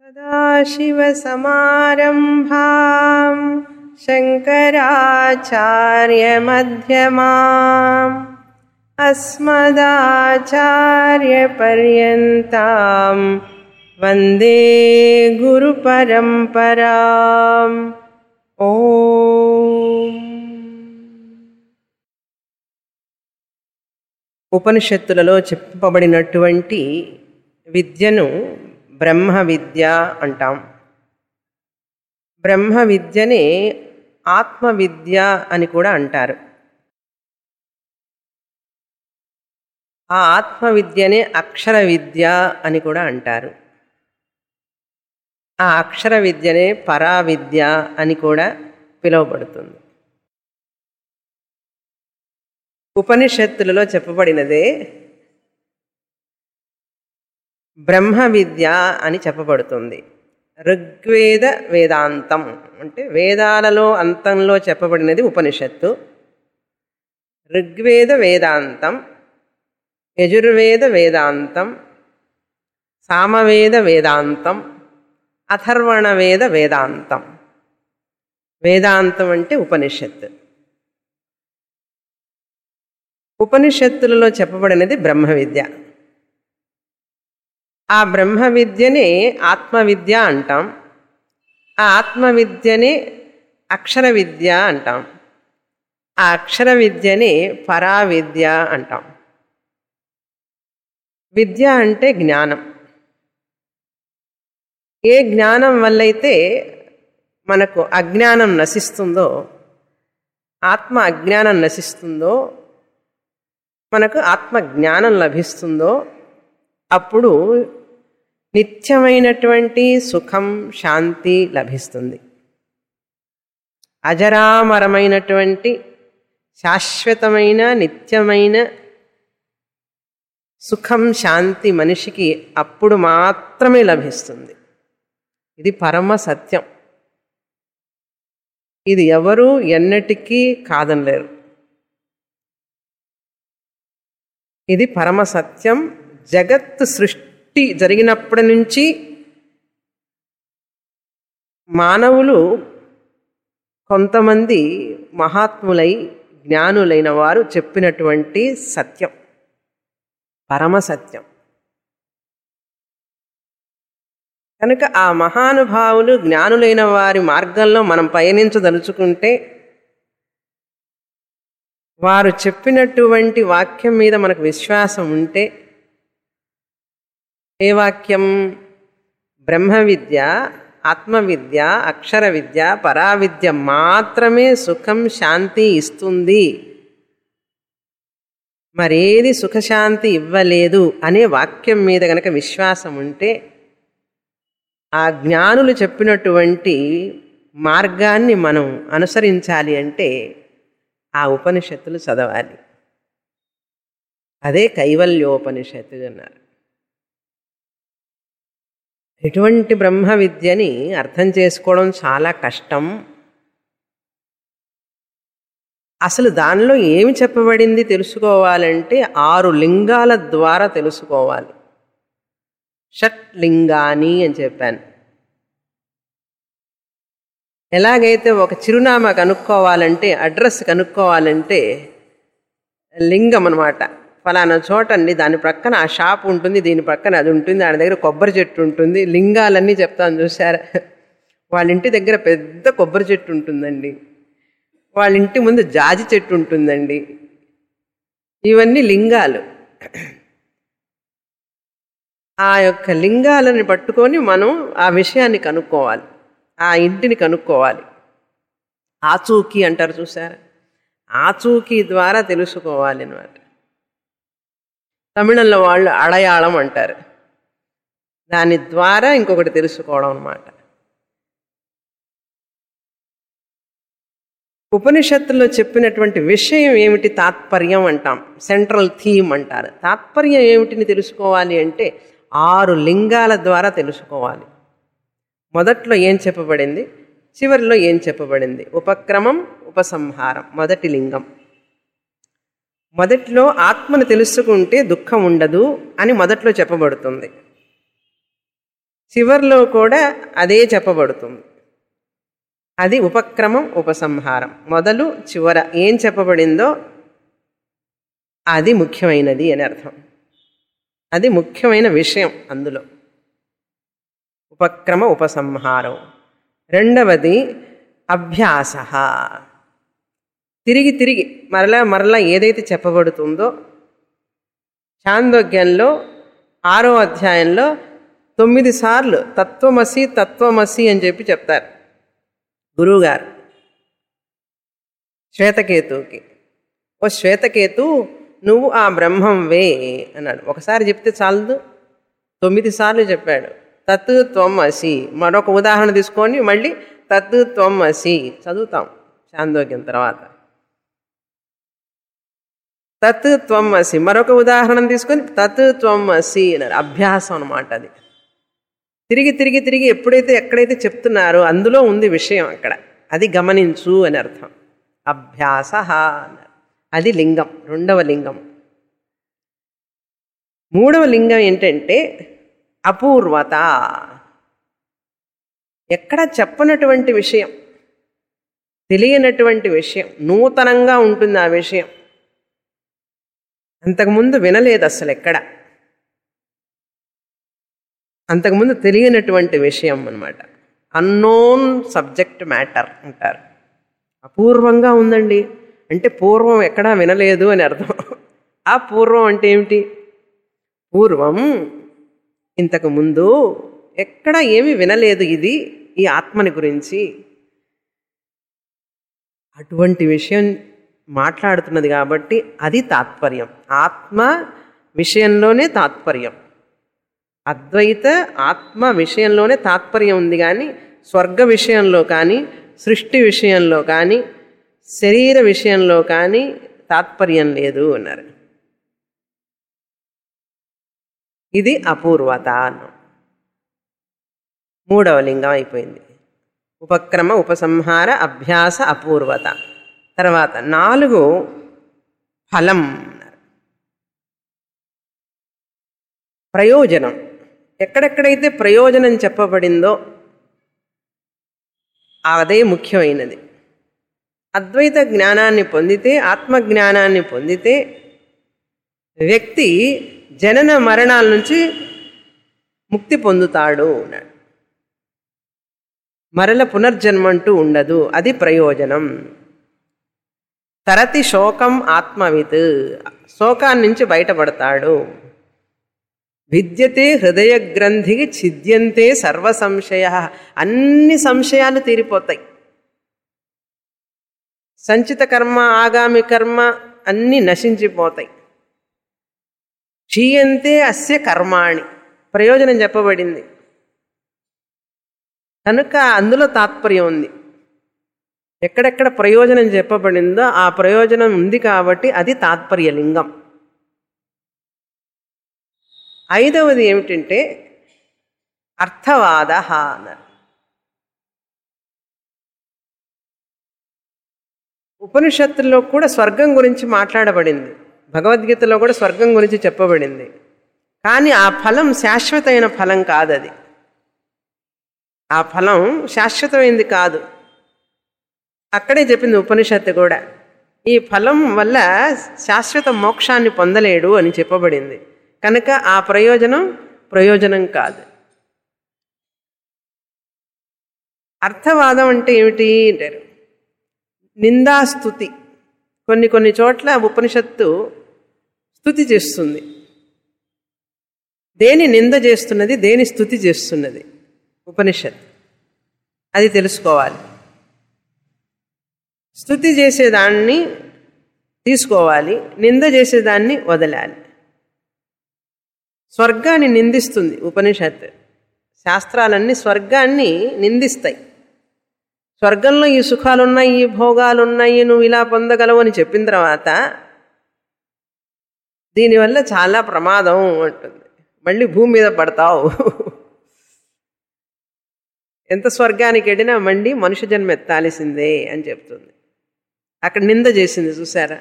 सदाशिवसमारम्भां शङ्कराचार्यमध्यमाम् अस्मदाचार्यपर्यन्तां वन्दे गुरुपरम्पराम् ॐ ఉపనిషత్తులలో చెప్పబడినటువంటి విద్యను బ్రహ్మ విద్య అంటాం బ్రహ్మ విద్యనే ఆత్మ విద్య అని కూడా అంటారు ఆ ఆత్మ విద్యనే అక్షర విద్య అని కూడా అంటారు ఆ అక్షర విద్యనే పరా విద్య అని కూడా పిలువబడుతుంది ఉపనిషత్తులలో చెప్పబడినదే బ్రహ్మ విద్య అని చెప్పబడుతుంది ఋగ్వేద వేదాంతం అంటే వేదాలలో అంతంలో చెప్పబడినది ఉపనిషత్తు ఋగ్వేద వేదాంతం యజుర్వేద వేదాంతం సామవేద వేదాంతం అథర్వణ వేద వేదాంతం వేదాంతం అంటే ఉపనిషత్తు ఉపనిషత్తులలో చెప్పబడినది బ్రహ్మ విద్య ఆ బ్రహ్మ విద్యనే ఆత్మవిద్య అంటాం ఆ ఆత్మ విద్యనే అక్షర విద్య అంటాం ఆ అక్షర విద్యనే పరా విద్య అంటాం విద్య అంటే జ్ఞానం ఏ జ్ఞానం వల్లైతే మనకు అజ్ఞానం నశిస్తుందో ఆత్మ అజ్ఞానం నశిస్తుందో మనకు ఆత్మ జ్ఞానం లభిస్తుందో అప్పుడు నిత్యమైనటువంటి సుఖం శాంతి లభిస్తుంది అజరామరమైనటువంటి శాశ్వతమైన నిత్యమైన సుఖం శాంతి మనిషికి అప్పుడు మాత్రమే లభిస్తుంది ఇది పరమ సత్యం ఇది ఎవరు ఎన్నటికీ కాదనలేరు ఇది పరమ సత్యం జగత్ సృష్టి జరిగినప్పటి నుంచి మానవులు కొంతమంది మహాత్ములై జ్ఞానులైన వారు చెప్పినటువంటి సత్యం పరమ సత్యం కనుక ఆ మహానుభావులు జ్ఞానులైన వారి మార్గంలో మనం పయనించదలుచుకుంటే వారు చెప్పినటువంటి వాక్యం మీద మనకు విశ్వాసం ఉంటే ఏ వాక్యం బ్రహ్మ విద్య ఆత్మవిద్య అక్షర విద్య పరావిద్య మాత్రమే సుఖం శాంతి ఇస్తుంది మరేది సుఖశాంతి ఇవ్వలేదు అనే వాక్యం మీద గనక విశ్వాసం ఉంటే ఆ జ్ఞానులు చెప్పినటువంటి మార్గాన్ని మనం అనుసరించాలి అంటే ఆ ఉపనిషత్తులు చదవాలి అదే కైవల్యోపనిషత్తు అన్నారు ఎటువంటి బ్రహ్మ విద్యని అర్థం చేసుకోవడం చాలా కష్టం అసలు దానిలో ఏమి చెప్పబడింది తెలుసుకోవాలంటే ఆరు లింగాల ద్వారా తెలుసుకోవాలి షట్ లింగాని అని చెప్పాను ఎలాగైతే ఒక చిరునామా కనుక్కోవాలంటే అడ్రస్ కనుక్కోవాలంటే లింగం అనమాట ఫలానా చోట అండి దాని ప్రక్కన ఆ షాప్ ఉంటుంది దీని ప్రక్కన అది ఉంటుంది దాని దగ్గర కొబ్బరి చెట్టు ఉంటుంది లింగాలన్నీ చెప్తాను చూసారా వాళ్ళ ఇంటి దగ్గర పెద్ద కొబ్బరి చెట్టు ఉంటుందండి వాళ్ళ ఇంటి ముందు జాజి చెట్టు ఉంటుందండి ఇవన్నీ లింగాలు ఆ యొక్క లింగాలని పట్టుకొని మనం ఆ విషయాన్ని కనుక్కోవాలి ఆ ఇంటిని కనుక్కోవాలి ఆచూకీ అంటారు చూసారా ఆచూకీ ద్వారా తెలుసుకోవాలి అనమాట తమిళంలో వాళ్ళు అడయాళం అంటారు దాని ద్వారా ఇంకొకటి తెలుసుకోవడం అనమాట ఉపనిషత్తుల్లో చెప్పినటువంటి విషయం ఏమిటి తాత్పర్యం అంటాం సెంట్రల్ థీమ్ అంటారు తాత్పర్యం ఏమిటిని తెలుసుకోవాలి అంటే ఆరు లింగాల ద్వారా తెలుసుకోవాలి మొదట్లో ఏం చెప్పబడింది చివరిలో ఏం చెప్పబడింది ఉపక్రమం ఉపసంహారం మొదటి లింగం మొదట్లో ఆత్మను తెలుసుకుంటే దుఃఖం ఉండదు అని మొదట్లో చెప్పబడుతుంది చివర్లో కూడా అదే చెప్పబడుతుంది అది ఉపక్రమం ఉపసంహారం మొదలు చివర ఏం చెప్పబడిందో అది ముఖ్యమైనది అని అర్థం అది ముఖ్యమైన విషయం అందులో ఉపక్రమ ఉపసంహారం రెండవది అభ్యాస తిరిగి తిరిగి మరలా మరలా ఏదైతే చెప్పబడుతుందో చాందోగ్యంలో ఆరో అధ్యాయంలో తొమ్మిది సార్లు తత్వమసి తత్వమసి అని చెప్పి చెప్తారు గురువుగారు శ్వేతకేతువుకి ఓ శ్వేతకేతు నువ్వు ఆ బ్రహ్మం వే అన్నాడు ఒకసారి చెప్తే చాలదు తొమ్మిది సార్లు చెప్పాడు తత్ త్వం అసి మరొక ఉదాహరణ తీసుకొని మళ్ళీ తత్ త్వం అసి చదువుతాం చాందోగ్యం తర్వాత తత్ త్వం అసి మరొక ఉదాహరణ తీసుకొని తత్ త్వం అసి అన్నారు అభ్యాసం అనమాట అది తిరిగి తిరిగి తిరిగి ఎప్పుడైతే ఎక్కడైతే చెప్తున్నారో అందులో ఉంది విషయం అక్కడ అది గమనించు అని అర్థం అభ్యాస అన్నారు అది లింగం రెండవ లింగం మూడవ లింగం ఏంటంటే అపూర్వత ఎక్కడ చెప్పనటువంటి విషయం తెలియనటువంటి విషయం నూతనంగా ఉంటుంది ఆ విషయం అంతకుముందు వినలేదు అసలు ఎక్కడ అంతకుముందు తెలియనటువంటి విషయం అనమాట అన్నోన్ సబ్జెక్ట్ మ్యాటర్ అంటారు అపూర్వంగా ఉందండి అంటే పూర్వం ఎక్కడా వినలేదు అని అర్థం ఆ పూర్వం అంటే ఏమిటి పూర్వం ఇంతకు ముందు ఎక్కడ ఏమీ వినలేదు ఇది ఈ ఆత్మని గురించి అటువంటి విషయం మాట్లాడుతున్నది కాబట్టి అది తాత్పర్యం ఆత్మ విషయంలోనే తాత్పర్యం అద్వైత ఆత్మ విషయంలోనే తాత్పర్యం ఉంది కానీ స్వర్గ విషయంలో కానీ సృష్టి విషయంలో కానీ శరీర విషయంలో కానీ తాత్పర్యం లేదు అన్నారు ఇది అపూర్వత అన్నాం మూడవ లింగం అయిపోయింది ఉపక్రమ ఉపసంహార అభ్యాస అపూర్వత తర్వాత నాలుగు ఫలం అన్నారు ప్రయోజనం ఎక్కడెక్కడైతే ప్రయోజనం చెప్పబడిందో అదే ముఖ్యమైనది అద్వైత జ్ఞానాన్ని పొందితే ఆత్మజ్ఞానాన్ని పొందితే వ్యక్తి జనన మరణాల నుంచి ముక్తి పొందుతాడు అన్నాడు మరల పునర్జన్మంటూ ఉండదు అది ప్రయోజనం తరతి శోకం ఆత్మవిత్ శోకాన్ని నుంచి బయటపడతాడు విద్యతే హృదయ గ్రంథికి ఛిద్యంతే సర్వ సంశయ అన్ని సంశయాలు తీరిపోతాయి సంచిత కర్మ ఆగామి కర్మ అన్నీ నశించిపోతాయి క్షీయంతే అస్య కర్మాణి ప్రయోజనం చెప్పబడింది కనుక అందులో తాత్పర్యం ఉంది ఎక్కడెక్కడ ప్రయోజనం చెప్పబడిందో ఆ ప్రయోజనం ఉంది కాబట్టి అది తాత్పర్య లింగం ఐదవది ఏమిటంటే అర్థవాద అన్నారు ఉపనిషత్తుల్లో కూడా స్వర్గం గురించి మాట్లాడబడింది భగవద్గీతలో కూడా స్వర్గం గురించి చెప్పబడింది కానీ ఆ ఫలం శాశ్వతమైన ఫలం కాదు అది ఆ ఫలం శాశ్వతమైంది కాదు అక్కడే చెప్పింది ఉపనిషత్తు కూడా ఈ ఫలం వల్ల శాశ్వత మోక్షాన్ని పొందలేడు అని చెప్పబడింది కనుక ఆ ప్రయోజనం ప్రయోజనం కాదు అర్థవాదం అంటే ఏమిటి అంటారు నిందాస్తుతి కొన్ని కొన్ని చోట్ల ఉపనిషత్తు స్థుతి చేస్తుంది దేని నింద చేస్తున్నది దేని స్థుతి చేస్తున్నది ఉపనిషత్ అది తెలుసుకోవాలి స్థుతి చేసేదాన్ని తీసుకోవాలి నింద చేసేదాన్ని వదలాలి స్వర్గాన్ని నిందిస్తుంది ఉపనిషత్ శాస్త్రాలన్నీ స్వర్గాన్ని నిందిస్తాయి స్వర్గంలో ఈ సుఖాలున్నాయి ఈ భోగాలున్నాయి నువ్వు ఇలా పొందగలవు అని చెప్పిన తర్వాత దీనివల్ల చాలా ప్రమాదం ఉంటుంది మళ్ళీ భూమి మీద పడతావు ఎంత స్వర్గానికి వెళ్ళినా మళ్ళీ మనుష్య జన్మ ఎత్తాల్సిందే అని చెప్తుంది అక్కడ నింద చేసింది చూసారా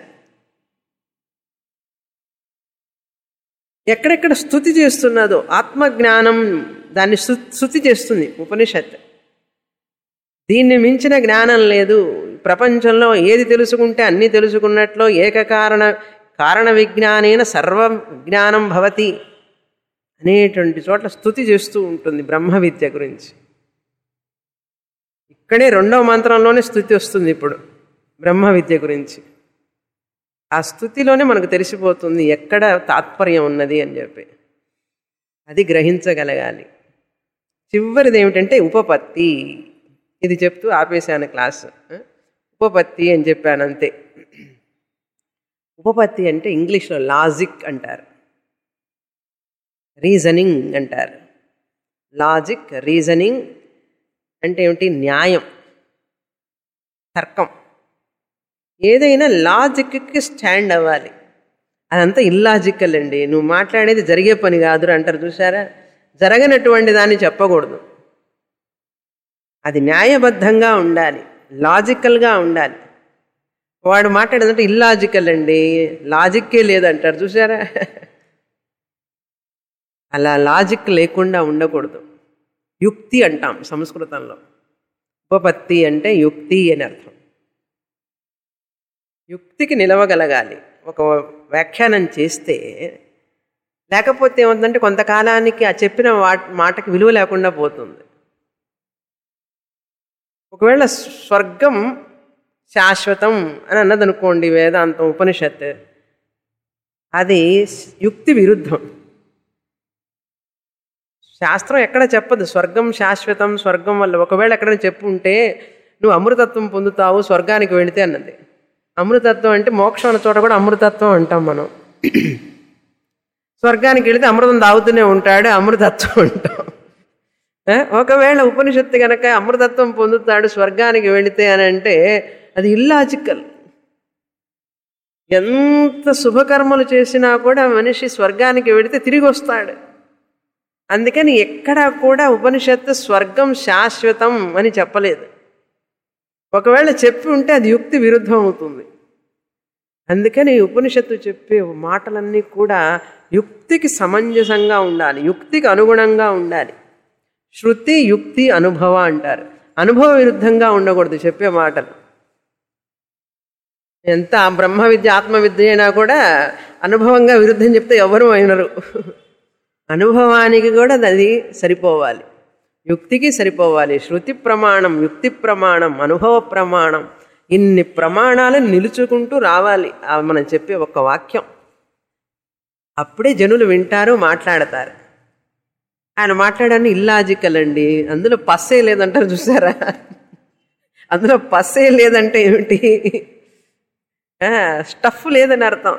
ఎక్కడెక్కడ స్థుతి చేస్తున్నదో ఆత్మజ్ఞానం దాన్ని శు శృతి చేస్తుంది ఉపనిషత్ దీన్ని మించిన జ్ఞానం లేదు ప్రపంచంలో ఏది తెలుసుకుంటే అన్నీ తెలుసుకున్నట్లో ఏకకారణ కారణ విజ్ఞానేన సర్వ జ్ఞానం భవతి అనేటువంటి చోట్ల స్థుతి చేస్తూ ఉంటుంది బ్రహ్మ విద్య గురించి ఇక్కడే రెండవ మంత్రంలోనే స్థుతి వస్తుంది ఇప్పుడు బ్రహ్మ విద్య గురించి ఆ స్థుతిలోనే మనకు తెలిసిపోతుంది ఎక్కడ తాత్పర్యం ఉన్నది అని చెప్పి అది గ్రహించగలగాలి చివరిది ఏమిటంటే ఉపపత్తి ఇది చెప్తూ ఆపేశాను క్లాస్ ఉపపత్తి అని చెప్పాను అంతే ఉపపత్తి అంటే ఇంగ్లీష్లో లాజిక్ అంటారు రీజనింగ్ అంటారు లాజిక్ రీజనింగ్ అంటే ఏమిటి న్యాయం తర్కం ఏదైనా లాజిక్కి స్టాండ్ అవ్వాలి అదంతా ఇల్లాజికల్ అండి నువ్వు మాట్లాడేది జరిగే పని కాదు అంటారు చూసారా జరగనటువంటి దాన్ని చెప్పకూడదు అది న్యాయబద్ధంగా ఉండాలి లాజికల్గా ఉండాలి వాడు మాట్లాడేదంటే ఇల్లాజికల్ అండి లాజిక్కే లేదంటారు చూసారా అలా లాజిక్ లేకుండా ఉండకూడదు యుక్తి అంటాం సంస్కృతంలో ఉపపత్తి అంటే యుక్తి అని అర్థం యుక్తికి నిలవగలగాలి ఒక వ్యాఖ్యానం చేస్తే లేకపోతే ఏమవుతుందంటే కొంతకాలానికి ఆ చెప్పిన మాటకి విలువ లేకుండా పోతుంది ఒకవేళ స్వర్గం శాశ్వతం అని అన్నదనుకోండి వేదాంతం ఉపనిషత్ అది యుక్తి విరుద్ధం శాస్త్రం ఎక్కడ చెప్పదు స్వర్గం శాశ్వతం స్వర్గం వల్ల ఒకవేళ ఎక్కడైనా చెప్పు ఉంటే నువ్వు అమృతత్వం పొందుతావు స్వర్గానికి వెళితే అన్నది అమృతత్వం అంటే మోక్షం అన్న చోట కూడా అమృతత్వం అంటాం మనం స్వర్గానికి వెళితే అమృతం తాగుతూనే ఉంటాడు అమృతత్వం అంటాం ఒకవేళ ఉపనిషత్తు కనుక అమృతత్వం పొందుతాడు స్వర్గానికి వెళితే అని అంటే అది ఇల్లాజికల్ ఎంత శుభకర్మలు చేసినా కూడా మనిషి స్వర్గానికి వెళితే తిరిగి వస్తాడు అందుకని ఎక్కడా కూడా ఉపనిషత్తు స్వర్గం శాశ్వతం అని చెప్పలేదు ఒకవేళ చెప్పి ఉంటే అది యుక్తి విరుద్ధం అవుతుంది అందుకని ఉపనిషత్తు చెప్పే మాటలన్నీ కూడా యుక్తికి సమంజసంగా ఉండాలి యుక్తికి అనుగుణంగా ఉండాలి శృతి యుక్తి అనుభవ అంటారు అనుభవ విరుద్ధంగా ఉండకూడదు చెప్పే మాటలు ఎంత బ్రహ్మ విద్య ఆత్మ విద్య అయినా కూడా అనుభవంగా విరుద్ధం చెప్తే ఎవరు అయినరు అనుభవానికి కూడా అది సరిపోవాలి యుక్తికి సరిపోవాలి శృతి ప్రమాణం యుక్తి ప్రమాణం అనుభవ ప్రమాణం ఇన్ని ప్రమాణాలను నిలుచుకుంటూ రావాలి మనం చెప్పే ఒక వాక్యం అప్పుడే జనులు వింటారు మాట్లాడతారు ఆయన మాట్లాడాన్ని ఇల్లాజికల్ అండి అందులో పస్సే లేదంటారు చూసారా అందులో పస్సే లేదంటే ఏమిటి స్టఫ్ లేదని అర్థం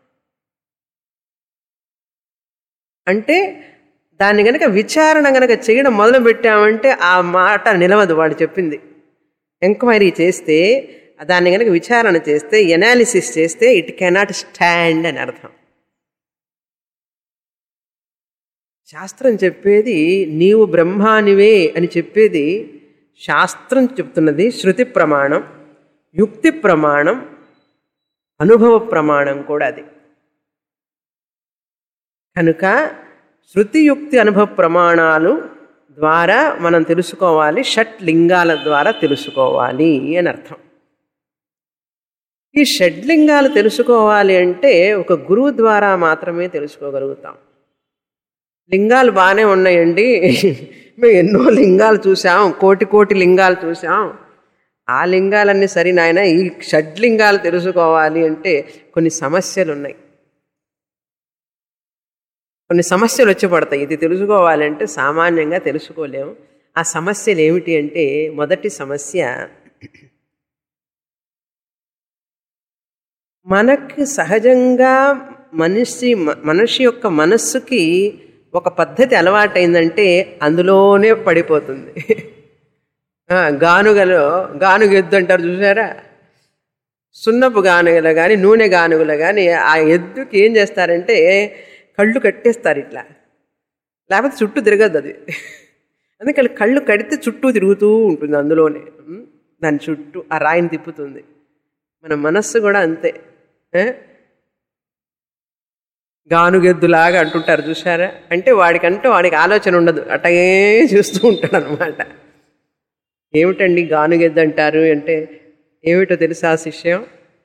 అంటే దాన్ని గనక విచారణ గనక చేయడం మొదలు పెట్టామంటే ఆ మాట నిలవదు వాడు చెప్పింది ఎంక్వైరీ చేస్తే దాన్ని గనక విచారణ చేస్తే ఎనాలిసిస్ చేస్తే ఇట్ కెనాట్ స్టాండ్ అని అర్థం శాస్త్రం చెప్పేది నీవు బ్రహ్మానివే అని చెప్పేది శాస్త్రం చెప్తున్నది శృతి ప్రమాణం యుక్తి ప్రమాణం అనుభవ ప్రమాణం కూడా అది కనుక శృతియుక్తి అనుభవ ప్రమాణాలు ద్వారా మనం తెలుసుకోవాలి షట్ లింగాల ద్వారా తెలుసుకోవాలి అని అర్థం ఈ షడ్లింగాలు తెలుసుకోవాలి అంటే ఒక గురువు ద్వారా మాత్రమే తెలుసుకోగలుగుతాం లింగాలు బాగానే ఉన్నాయండి మేము ఎన్నో లింగాలు చూసాం కోటి కోటి లింగాలు చూసాం ఆ లింగాలన్నీ సరి నాయన ఈ షడ్లింగాలు తెలుసుకోవాలి అంటే కొన్ని సమస్యలు ఉన్నాయి కొన్ని సమస్యలు వచ్చి పడతాయి ఇది తెలుసుకోవాలంటే సామాన్యంగా తెలుసుకోలేము ఆ సమస్యలు ఏమిటి అంటే మొదటి సమస్య మనకి సహజంగా మనిషి మనిషి యొక్క మనస్సుకి ఒక పద్ధతి అలవాటైందంటే అందులోనే పడిపోతుంది గానుగలో గానుగ ఎద్దు అంటారు చూసారా సున్నపు గానుగలు కానీ నూనె గానుగలు కానీ ఆ ఎద్దుకి ఏం చేస్తారంటే కళ్ళు కట్టేస్తారు ఇట్లా లేకపోతే చుట్టూ తిరగదు అది అందుకని కళ్ళు కడితే చుట్టూ తిరుగుతూ ఉంటుంది అందులోనే దాని చుట్టూ ఆ రాయిని తిప్పుతుంది మన మనస్సు కూడా అంతే గానుగెద్దులాగా అంటుంటారు చూసారా అంటే వాడికంటే వాడికి ఆలోచన ఉండదు అట్టగే చూస్తూ ఉంటాడు అనమాట ఏమిటండి గానుగెద్దు అంటారు అంటే ఏమిటో తెలుసా శిష్యం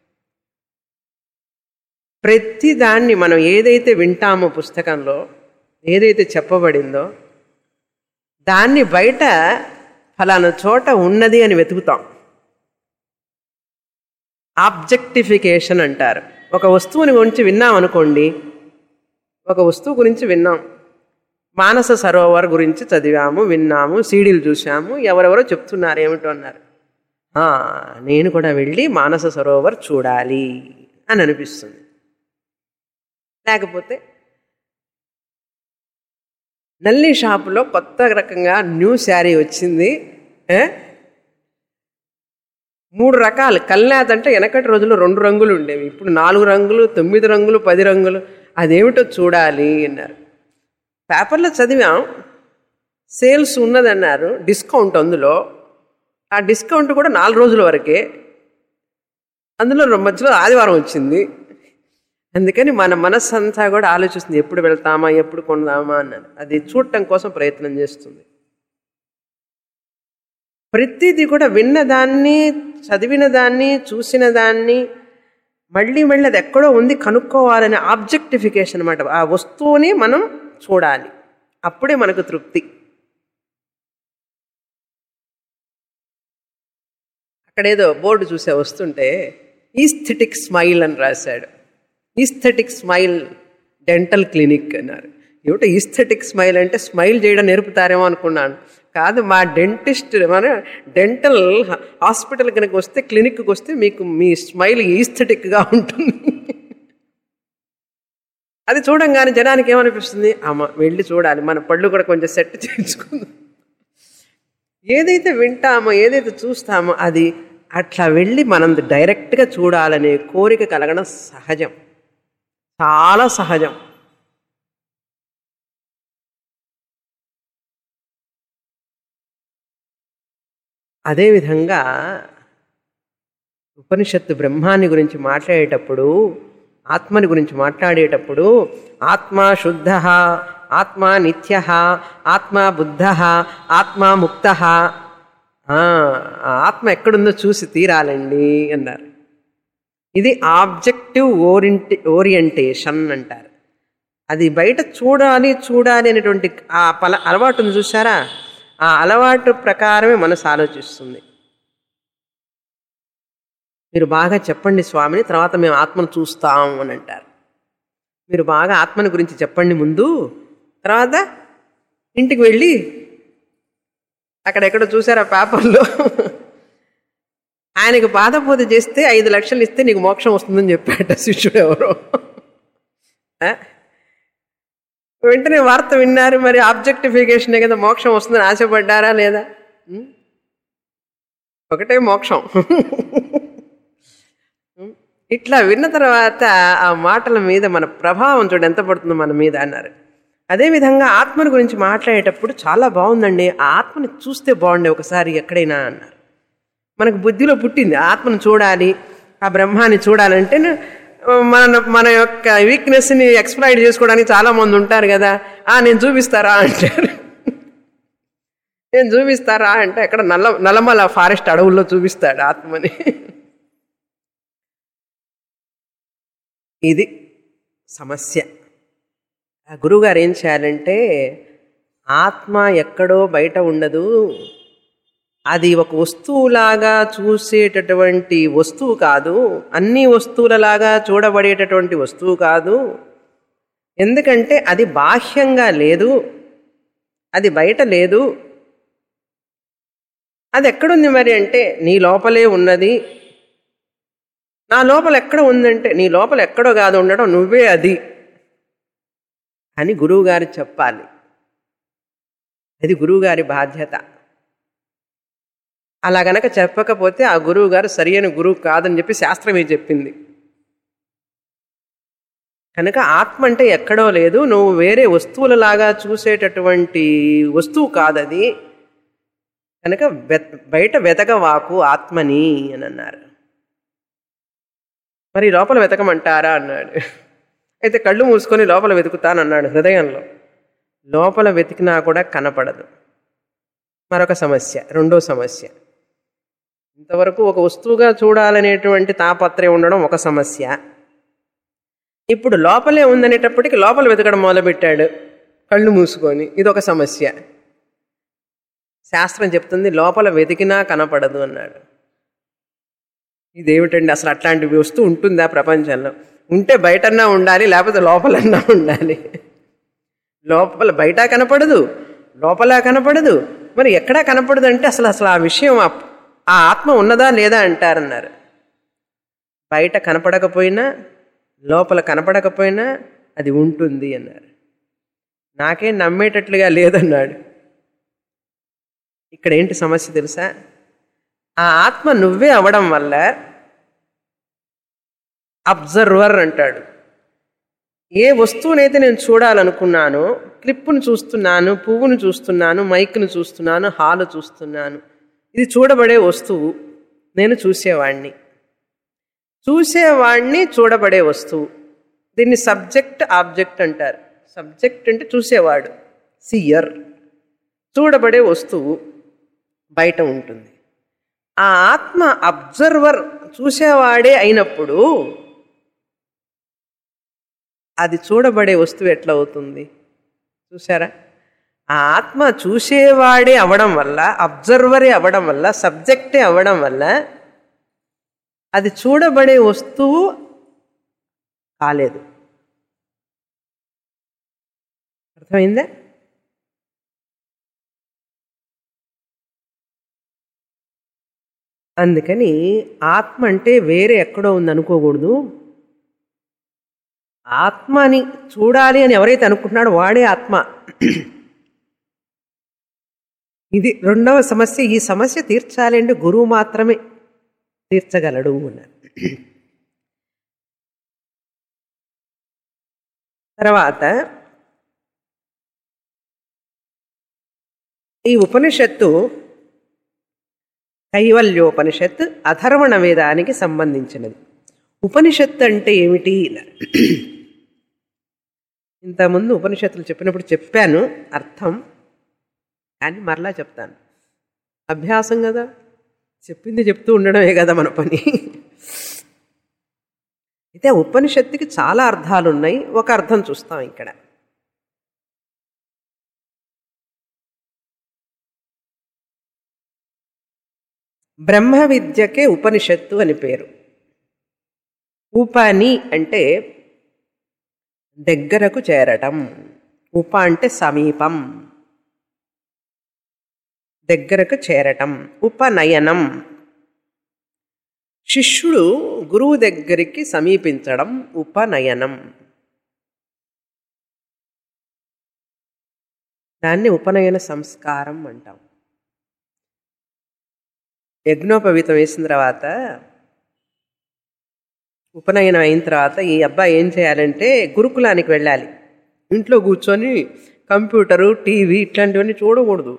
ప్రతి దాన్ని మనం ఏదైతే వింటామో పుస్తకంలో ఏదైతే చెప్పబడిందో దాన్ని బయట ఫలానా చోట ఉన్నది అని వెతుకుతాం ఆబ్జెక్టిఫికేషన్ అంటారు ఒక వస్తువుని గురించి విన్నాం అనుకోండి ఒక వస్తువు గురించి విన్నాం మానస సరోవర్ గురించి చదివాము విన్నాము సీడీలు చూసాము ఎవరెవరో చెప్తున్నారు ఏమిటో అన్నారు "ఆ, నేను కూడా వెళ్ళి మానస సరోవర్ చూడాలి అని అనిపిస్తుంది లేకపోతే నల్లి షాపులో కొత్త రకంగా న్యూ శారీ వచ్చింది ఏ? మూడు రకాలు కల్నాథ్ అంటే వెనకటి రోజుల్లో రెండు రంగులు ఉండేవి ఇప్పుడు నాలుగు రంగులు తొమ్మిది రంగులు పది రంగులు అదేమిటో చూడాలి అన్నారు పేపర్లో చదివాం సేల్స్ ఉన్నదన్నారు డిస్కౌంట్ అందులో ఆ డిస్కౌంట్ కూడా నాలుగు రోజుల వరకే అందులో మధ్యలో ఆదివారం వచ్చింది అందుకని మన మనస్సు అంతా కూడా ఆలోచిస్తుంది ఎప్పుడు వెళ్తామా ఎప్పుడు కొందామా అన్నారు అది చూడటం కోసం ప్రయత్నం చేస్తుంది ప్రతిదీ కూడా విన్న దాన్ని చదివిన దాన్ని చూసిన దాన్ని మళ్ళీ మళ్ళీ అది ఎక్కడో ఉంది కనుక్కోవాలనే ఆబ్జెక్టిఫికేషన్ అనమాట ఆ వస్తువుని మనం చూడాలి అప్పుడే మనకు తృప్తి అక్కడేదో బోర్డు చూసే వస్తుంటే ఈస్థెటిక్ స్మైల్ అని రాశాడు ఈస్థెటిక్ స్మైల్ డెంటల్ క్లినిక్ అన్నారు ఏమిటో ఈస్థెటిక్ స్మైల్ అంటే స్మైల్ చేయడం నేర్పుతారేమో అనుకున్నాను కాదు మా డెంటిస్ట్ మన డెంటల్ హాస్పిటల్ కనుక వస్తే క్లినిక్కి వస్తే మీకు మీ స్మైల్ ఈస్థెటిక్గా ఉంటుంది అది చూడంగానే జనానికి ఏమనిపిస్తుంది అమ్మ వెళ్ళి చూడాలి మన పళ్ళు కూడా కొంచెం సెట్ చేయించుకుందాం ఏదైతే వింటామో ఏదైతే చూస్తామో అది అట్లా వెళ్ళి మనం డైరెక్ట్గా చూడాలనే కోరిక కలగడం సహజం చాలా సహజం అదేవిధంగా ఉపనిషత్తు బ్రహ్మాన్ని గురించి మాట్లాడేటప్పుడు ఆత్మని గురించి మాట్లాడేటప్పుడు ఆత్మ శుద్ధ ఆత్మ నిత్య ఆత్మ బుద్ధ ఆత్మ ముక్త ఆత్మ ఎక్కడుందో చూసి తీరాలండి అన్నారు ఇది ఆబ్జెక్టివ్ ఓరియంటే ఓరియంటేషన్ అంటారు అది బయట చూడాలి చూడాలి అనేటువంటి ఆ పల అలవాటును చూసారా ఆ అలవాటు ప్రకారమే మనసు ఆలోచిస్తుంది మీరు బాగా చెప్పండి స్వామిని తర్వాత మేము ఆత్మను చూస్తాం అని అంటారు మీరు బాగా ఆత్మని గురించి చెప్పండి ముందు తర్వాత ఇంటికి వెళ్ళి అక్కడెక్కడో చూసారా పేపర్లో ఆయనకు పాదపూజ చేస్తే ఐదు లక్షలు ఇస్తే నీకు మోక్షం వస్తుందని చెప్పాట శిష్యుడు ఎవరో ఆ? వెంటనే వార్త విన్నారు మరి ఆబ్జెక్టిఫికేషనే కదా మోక్షం వస్తుందని ఆశపడ్డారా లేదా ఉం? ఒకటే మోక్షం ఇట్లా విన్న తర్వాత ఆ మాటల మీద మన ప్రభావం చూడు ఎంత పడుతుందో మన మీద అన్నారు అదేవిధంగా ఆత్మని గురించి మాట్లాడేటప్పుడు చాలా బాగుందండి ఆ ఆత్మని చూస్తే బాగుండే ఒకసారి ఎక్కడైనా అన్నారు మనకు బుద్ధిలో పుట్టింది ఆ ఆత్మను చూడాలి ఆ బ్రహ్మాన్ని చూడాలంటే మన మన యొక్క వీక్నెస్ని ఎక్స్ప్లైట్ చేసుకోవడానికి చాలా మంది ఉంటారు కదా ఆ నేను చూపిస్తారా అంటారు నేను చూపిస్తారా అంటే అక్కడ నల్ల నల్లమల ఫారెస్ట్ అడవుల్లో చూపిస్తాడు ఆత్మని ఇది సమస్య ఆ గురువుగారు ఏం చేయాలంటే ఆత్మ ఎక్కడో బయట ఉండదు అది ఒక వస్తువులాగా చూసేటటువంటి వస్తువు కాదు అన్ని వస్తువులలాగా చూడబడేటటువంటి వస్తువు కాదు ఎందుకంటే అది బాహ్యంగా లేదు అది బయట లేదు అది ఎక్కడుంది మరి అంటే నీ లోపలే ఉన్నది నా లోపల ఎక్కడ ఉందంటే నీ లోపల ఎక్కడో కాదు ఉండడం నువ్వే అది అని గురువుగారు చెప్పాలి అది గురువుగారి బాధ్యత అలా గనక చెప్పకపోతే ఆ గురువు గారు సరియైన గురువు కాదని చెప్పి శాస్త్రమే చెప్పింది కనుక ఆత్మ అంటే ఎక్కడో లేదు నువ్వు వేరే వస్తువులలాగా చూసేటటువంటి వస్తువు కాదది కనుక వెత్ బయట వెతకవాకు ఆత్మని అని అన్నారు మరి లోపల వెతకమంటారా అన్నాడు అయితే కళ్ళు మూసుకొని లోపల వెతుకుతానన్నాడు హృదయంలో లోపల వెతికినా కూడా కనపడదు మరొక సమస్య రెండో సమస్య ఇంతవరకు ఒక వస్తువుగా చూడాలనేటువంటి తాపత్రయం ఉండడం ఒక సమస్య ఇప్పుడు లోపలే ఉందనేటప్పటికి లోపల వెతకడం మొదలుపెట్టాడు కళ్ళు మూసుకొని ఇదొక సమస్య శాస్త్రం చెప్తుంది లోపల వెతికినా కనపడదు అన్నాడు ఇదేమిటండి అసలు అట్లాంటి వస్తువు ఉంటుందా ప్రపంచంలో ఉంటే బయటన్నా ఉండాలి లేకపోతే లోపలన్నా ఉండాలి లోపల బయట కనపడదు లోపల కనపడదు మరి ఎక్కడా కనపడదు అంటే అసలు అసలు ఆ విషయం ఆ- ఆ ఆత్మ ఉన్నదా లేదా అంటారన్నారు బయట కనపడకపోయినా లోపల కనపడకపోయినా అది ఉంటుంది అన్నారు నాకేం నమ్మేటట్లుగా లేదన్నాడు ఇక్కడ ఏంటి సమస్య తెలుసా ఆ ఆత్మ నువ్వే అవడం వల్ల అబ్జర్వర్ అంటాడు ఏ వస్తువునైతే నేను చూడాలనుకున్నానో క్లిప్పును చూస్తున్నాను పువ్వును చూస్తున్నాను మైక్ను చూస్తున్నాను హాలు చూస్తున్నాను ఇది చూడబడే వస్తువు నేను చూసేవాణ్ణి చూసేవాణ్ణి చూడబడే వస్తువు దీన్ని సబ్జెక్ట్ ఆబ్జెక్ట్ అంటారు సబ్జెక్ట్ అంటే చూసేవాడు సియర్ చూడబడే వస్తువు బయట ఉంటుంది ఆ ఆత్మ అబ్జర్వర్ చూసేవాడే అయినప్పుడు అది చూడబడే వస్తువు ఎట్లా అవుతుంది చూసారా ఆ ఆత్మ చూసేవాడే అవడం వల్ల అబ్జర్వరే అవ్వడం వల్ల సబ్జెక్టే అవ్వడం వల్ల అది చూడబడే వస్తువు కాలేదు అర్థమైందా అందుకని ఆత్మ అంటే వేరే ఎక్కడో ఉంది అనుకోకూడదు ఆత్మని చూడాలి అని ఎవరైతే అనుకుంటున్నాడో వాడే ఆత్మ ఇది రెండవ సమస్య ఈ సమస్య తీర్చాలి అంటే గురువు మాత్రమే తీర్చగలడు అన్నారు తర్వాత ఈ ఉపనిషత్తు కైవల్యోపనిషత్ అథర్వణ వేదానికి సంబంధించినది ఉపనిషత్తు అంటే ఏమిటి ఇలా ఇంతకుముందు ఉపనిషత్తులు చెప్పినప్పుడు చెప్పాను అర్థం కానీ మరలా చెప్తాను అభ్యాసం కదా చెప్పింది చెప్తూ ఉండడమే కదా మన పని అయితే ఉపనిషత్తుకి చాలా అర్థాలు ఉన్నాయి ఒక అర్థం చూస్తాం ఇక్కడ బ్రహ్మ విద్యకే ఉపనిషత్తు అని పేరు ఉపని అంటే దగ్గరకు చేరటం ఉప అంటే సమీపం దగ్గరకు చేరటం ఉపనయనం శిష్యుడు గురువు దగ్గరికి సమీపించడం ఉపనయనం దాన్ని ఉపనయన సంస్కారం అంటాం యజ్ఞోపవీతం వేసిన తర్వాత ఉపనయనం అయిన తర్వాత ఈ అబ్బాయి ఏం చేయాలంటే గురుకులానికి వెళ్ళాలి ఇంట్లో కూర్చొని కంప్యూటరు టీవీ ఇట్లాంటివన్నీ చూడకూడదు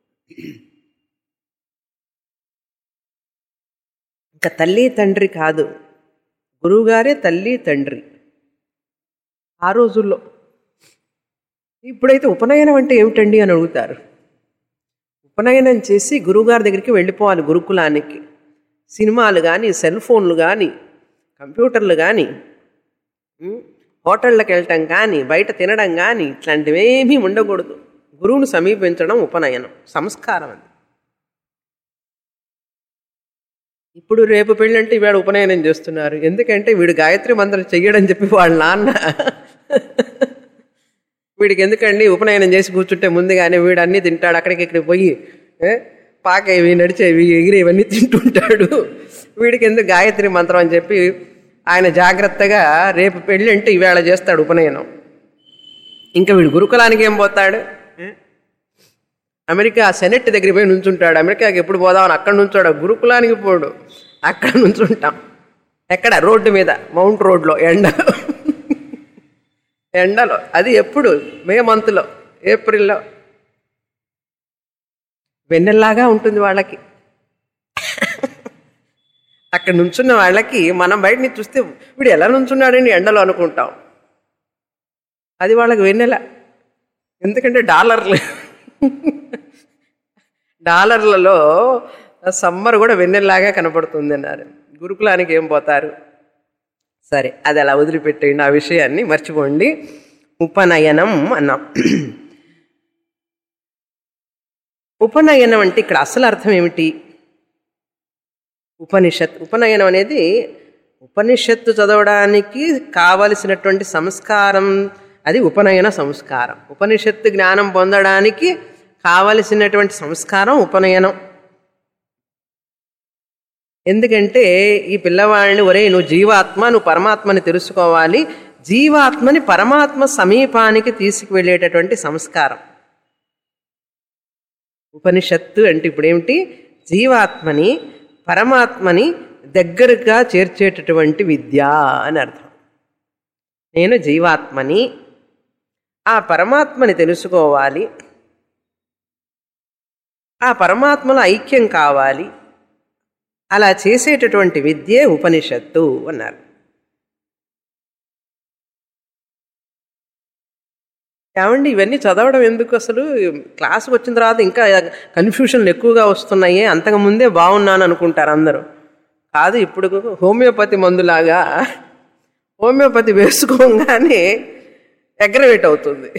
ఇంకా తల్లి తండ్రి కాదు గురువుగారే తల్లి తండ్రి ఆ రోజుల్లో ఇప్పుడైతే ఉపనయనం అంటే ఏమిటండి అని అడుగుతారు ఉపనయనం చేసి గురువుగారి దగ్గరికి వెళ్ళిపోవాలి గురుకులానికి సినిమాలు కానీ సెల్ ఫోన్లు కానీ కంప్యూటర్లు కానీ ఉమ్, హోటళ్ళకి వెళ్ళటం కానీ బయట తినడం కానీ ఇట్లాంటివేమీ ఉండకూడదు గురువును సమీపించడం ఉపనయనం సంస్కారం అది ఇప్పుడు రేపు పెళ్ళంటే ఇవాడు ఉపనయనం చేస్తున్నారు ఎందుకంటే వీడు గాయత్రి మంత్రం చెయ్యడని చెప్పి వాళ్ళ నాన్న వీడికి ఎందుకండి ఉపనయనం చేసి కూర్చుంటే ముందుగానే వీడు అన్నీ తింటాడు అక్కడికి ఇక్కడికి పోయి ఏ, పాకేవి నడిచేవి ఎగిరేవన్నీ తింటుంటాడు వీడికి ఎందుకు గాయత్రి మంత్రం అని చెప్పి ఆయన జాగ్రత్తగా రేపు పెళ్ళి అంటే ఈవేళ చేస్తాడు ఉపనయనం ఇంకా వీడు గురుకులానికి ఏం పోతాడు ఏ? అమెరికా సెనెట్ దగ్గరికి పోయి నుంచుంటాడు అమెరికాకి ఎప్పుడు పోదామని అక్కడ నుంచోడు గురుకులానికి పోడు అక్కడ నుంచుంటాం ఎక్కడ రోడ్డు మీద మౌంట్ రోడ్లో ఎండ ఎండలో అది ఎప్పుడు మే మంత్లో ఏప్రిల్లో వెన్నెల్లాగా ఉంటుంది వాళ్ళకి అక్కడ నుంచున్న వాళ్ళకి మనం బయట నుంచి చూస్తే వీడు ఎలా నుంచున్నాడని ఎండలో అనుకుంటాం అది వాళ్ళకి వెన్నెల ఎందుకంటే డాలర్లు డాలర్లలో సమ్మర్ కూడా వెన్నెల్లాగా కనపడుతుంది అన్నారు గురుకులానికి ఏం పోతారు సరే అది అలా వదిలిపెట్టేయండి ఆ విషయాన్ని మర్చిపోండి ఉపనయనం అన్నాం ఉపనయనం అంటే ఇక్కడ అసలు అర్థం ఏమిటి ఉపనిషత్ ఉపనయనం అనేది ఉపనిషత్తు చదవడానికి కావలసినటువంటి సంస్కారం అది ఉపనయన సంస్కారం ఉపనిషత్తు జ్ఞానం పొందడానికి కావలసినటువంటి సంస్కారం ఉపనయనం ఎందుకంటే ఈ పిల్లవాడిని ఒరే నువ్వు జీవాత్మ నువ్వు పరమాత్మని తెలుసుకోవాలి జీవాత్మని పరమాత్మ సమీపానికి తీసుకువెళ్ళేటటువంటి సంస్కారం ఉపనిషత్తు అంటే ఇప్పుడేమిటి జీవాత్మని పరమాత్మని దగ్గరగా చేర్చేటటువంటి విద్య అని అర్థం నేను జీవాత్మని ఆ పరమాత్మని తెలుసుకోవాలి ఆ పరమాత్మలో ఐక్యం కావాలి అలా చేసేటటువంటి విద్యే ఉపనిషత్తు అన్నారు ఏమండి ఇవన్నీ చదవడం ఎందుకు అసలు క్లాస్కి వచ్చిన తర్వాత ఇంకా కన్ఫ్యూషన్లు ఎక్కువగా వస్తున్నాయి అంతకుముందే బాగున్నాను అనుకుంటారు అందరూ కాదు ఇప్పుడు హోమియోపతి మందులాగా హోమియోపతి వేసుకోగానే అగ్రవేట్ అవుతుంది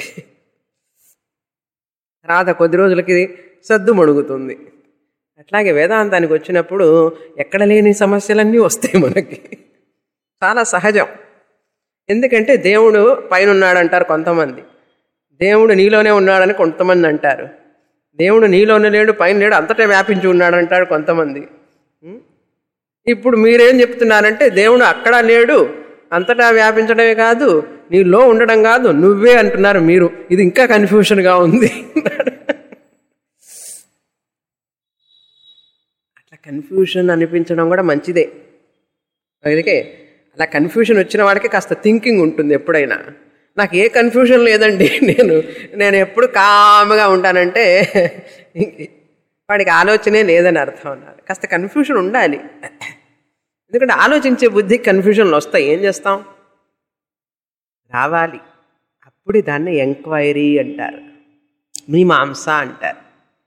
తర్వాత కొద్ది రోజులకి సద్దు మణుగుతుంది అట్లాగే వేదాంతానికి వచ్చినప్పుడు ఎక్కడ లేని సమస్యలన్నీ వస్తాయి మనకి చాలా సహజం ఎందుకంటే దేవుడు పైన ఉన్నాడంటారు కొంతమంది దేవుడు నీలోనే ఉన్నాడని కొంతమంది అంటారు దేవుడు నీలోనే లేడు పైన లేడు అంతటా వ్యాపించి ఉన్నాడంటారు కొంతమంది ఉం? ఇప్పుడు మీరేం చెప్తున్నారంటే దేవుడు అక్కడ లేడు అంతటా వ్యాపించడమే కాదు నీలో ఉండడం కాదు నువ్వే అంటున్నారు మీరు ఇది ఇంకా కన్ఫ్యూషన్గా ఉంది అట్లా కన్ఫ్యూషన్ అనిపించడం కూడా మంచిదే అందుకే అలా కన్ఫ్యూషన్ వచ్చిన వాడికి కాస్త థింకింగ్ ఉంటుంది ఎప్పుడైనా నాకు ఏ కన్ఫ్యూజన్ లేదండి నేను నేను ఎప్పుడు కామ్గా ఉంటానంటే వాడికి ఆలోచనే లేదని అర్థం అన్నారు కాస్త కన్ఫ్యూషన్ ఉండాలి ఎందుకంటే ఆలోచించే బుద్ధికి కన్ఫ్యూజన్లు వస్తాయి ఏం చేస్తాం రావాలి అప్పుడు దాన్ని ఎంక్వైరీ అంటారు మీమాంస అంటారు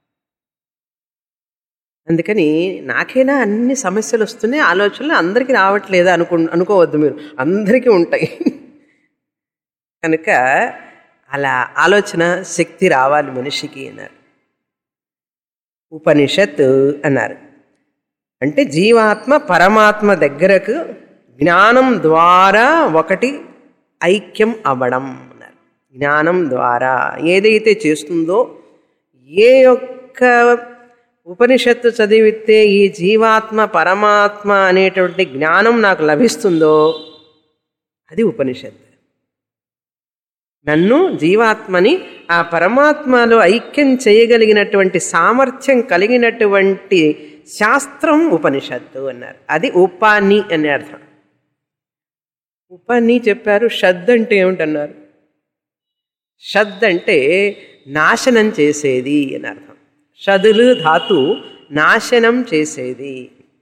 అందుకని నాకైనా అన్ని సమస్యలు వస్తున్నాయి ఆలోచనలు అందరికీ రావట్లేదా అనుకు అనుకోవద్దు మీరు అందరికీ ఉంటాయి కనుక అలా ఆలోచన శక్తి రావాలి మనిషికి అన్నారు ఉపనిషత్ అన్నారు అంటే జీవాత్మ పరమాత్మ దగ్గరకు జ్ఞానం ద్వారా ఒకటి ఐక్యం అవ్వడం అన్నారు జ్ఞానం ద్వారా ఏదైతే చేస్తుందో ఏ యొక్క ఉపనిషత్తు చదివితే ఈ జీవాత్మ పరమాత్మ అనేటువంటి జ్ఞానం నాకు లభిస్తుందో అది ఉపనిషత్తు నన్ను జీవాత్మని ఆ పరమాత్మలో ఐక్యం చేయగలిగినటువంటి సామర్థ్యం కలిగినటువంటి శాస్త్రం ఉపనిషత్తు అన్నారు అది ఉపాని అనే అర్థం ఉపని చెప్పారు షద్ అంటే ఏమిటన్నారు షద్ అంటే నాశనం చేసేది అని అర్థం షదులు ధాతు నాశనం చేసేది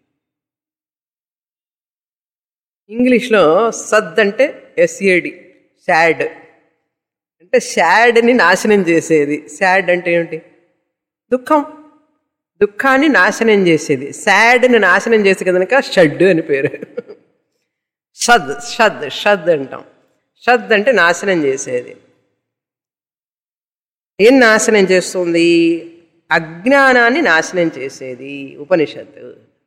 ఇంగ్లీష్లో సద్ అంటే ఎస్ఏడి శాడ్ అంటే శాడ్ని నాశనం చేసేది శాడ్ అంటే ఏమిటి దుఃఖం దుఃఖాన్ని నాశనం చేసేది శాడ్ని నాశనం చేసే కనుక షడ్ అని పేరు షద్ షద్ షద్ అంటాం షద్ అంటే నాశనం చేసేది ఏం నాశనం చేస్తుంది అజ్ఞానాన్ని నాశనం చేసేది ఉపనిషత్తు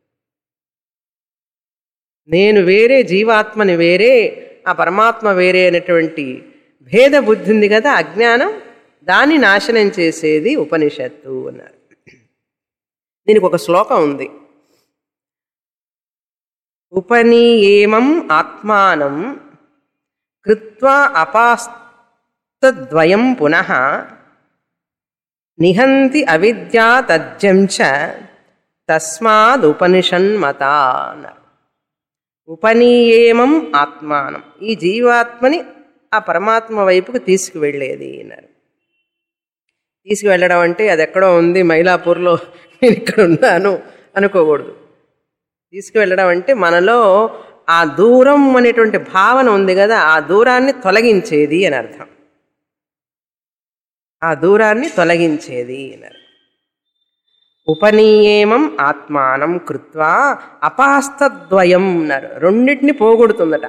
నేను వేరే జీవాత్మని వేరే ఆ పరమాత్మ వేరే అనేటువంటి భేద బుద్ధి ఉంది కదా అజ్ఞానం దాన్ని నాశనం చేసేది ఉపనిషత్తు అన్నారు దీనికి ఒక శ్లోకం ఉంది ఉపనీయేమం ఆత్మానం కృత్వా అపాస్తద్వయం పునః నిహంతి అవిద్యా తజ్జం చ తస్మాద్ ఉపనిషన్మత అన్నారు ఉపనీయేమం ఆత్మానం ఈ జీవాత్మని ఆ పరమాత్మ వైపుకు తీసుకువెళ్ళేది అన్నారు తీసుకువెళ్ళడం అంటే అది ఎక్కడో ఉంది మైలాపూర్లో నేను ఇక్కడ ఉన్నాను అనుకోకూడదు తీసుకువెళ్ళడం అంటే మనలో ఆ దూరం అనేటువంటి భావన ఉంది కదా ఆ దూరాన్ని తొలగించేది అని అర్థం ఆ దూరాన్ని తొలగించేది అన్నారు ఉపనీయేమం ఆత్మానం కృత్వా అపాస్తద్వయం అన్నారు రెండింటిని పోగొడుతుందట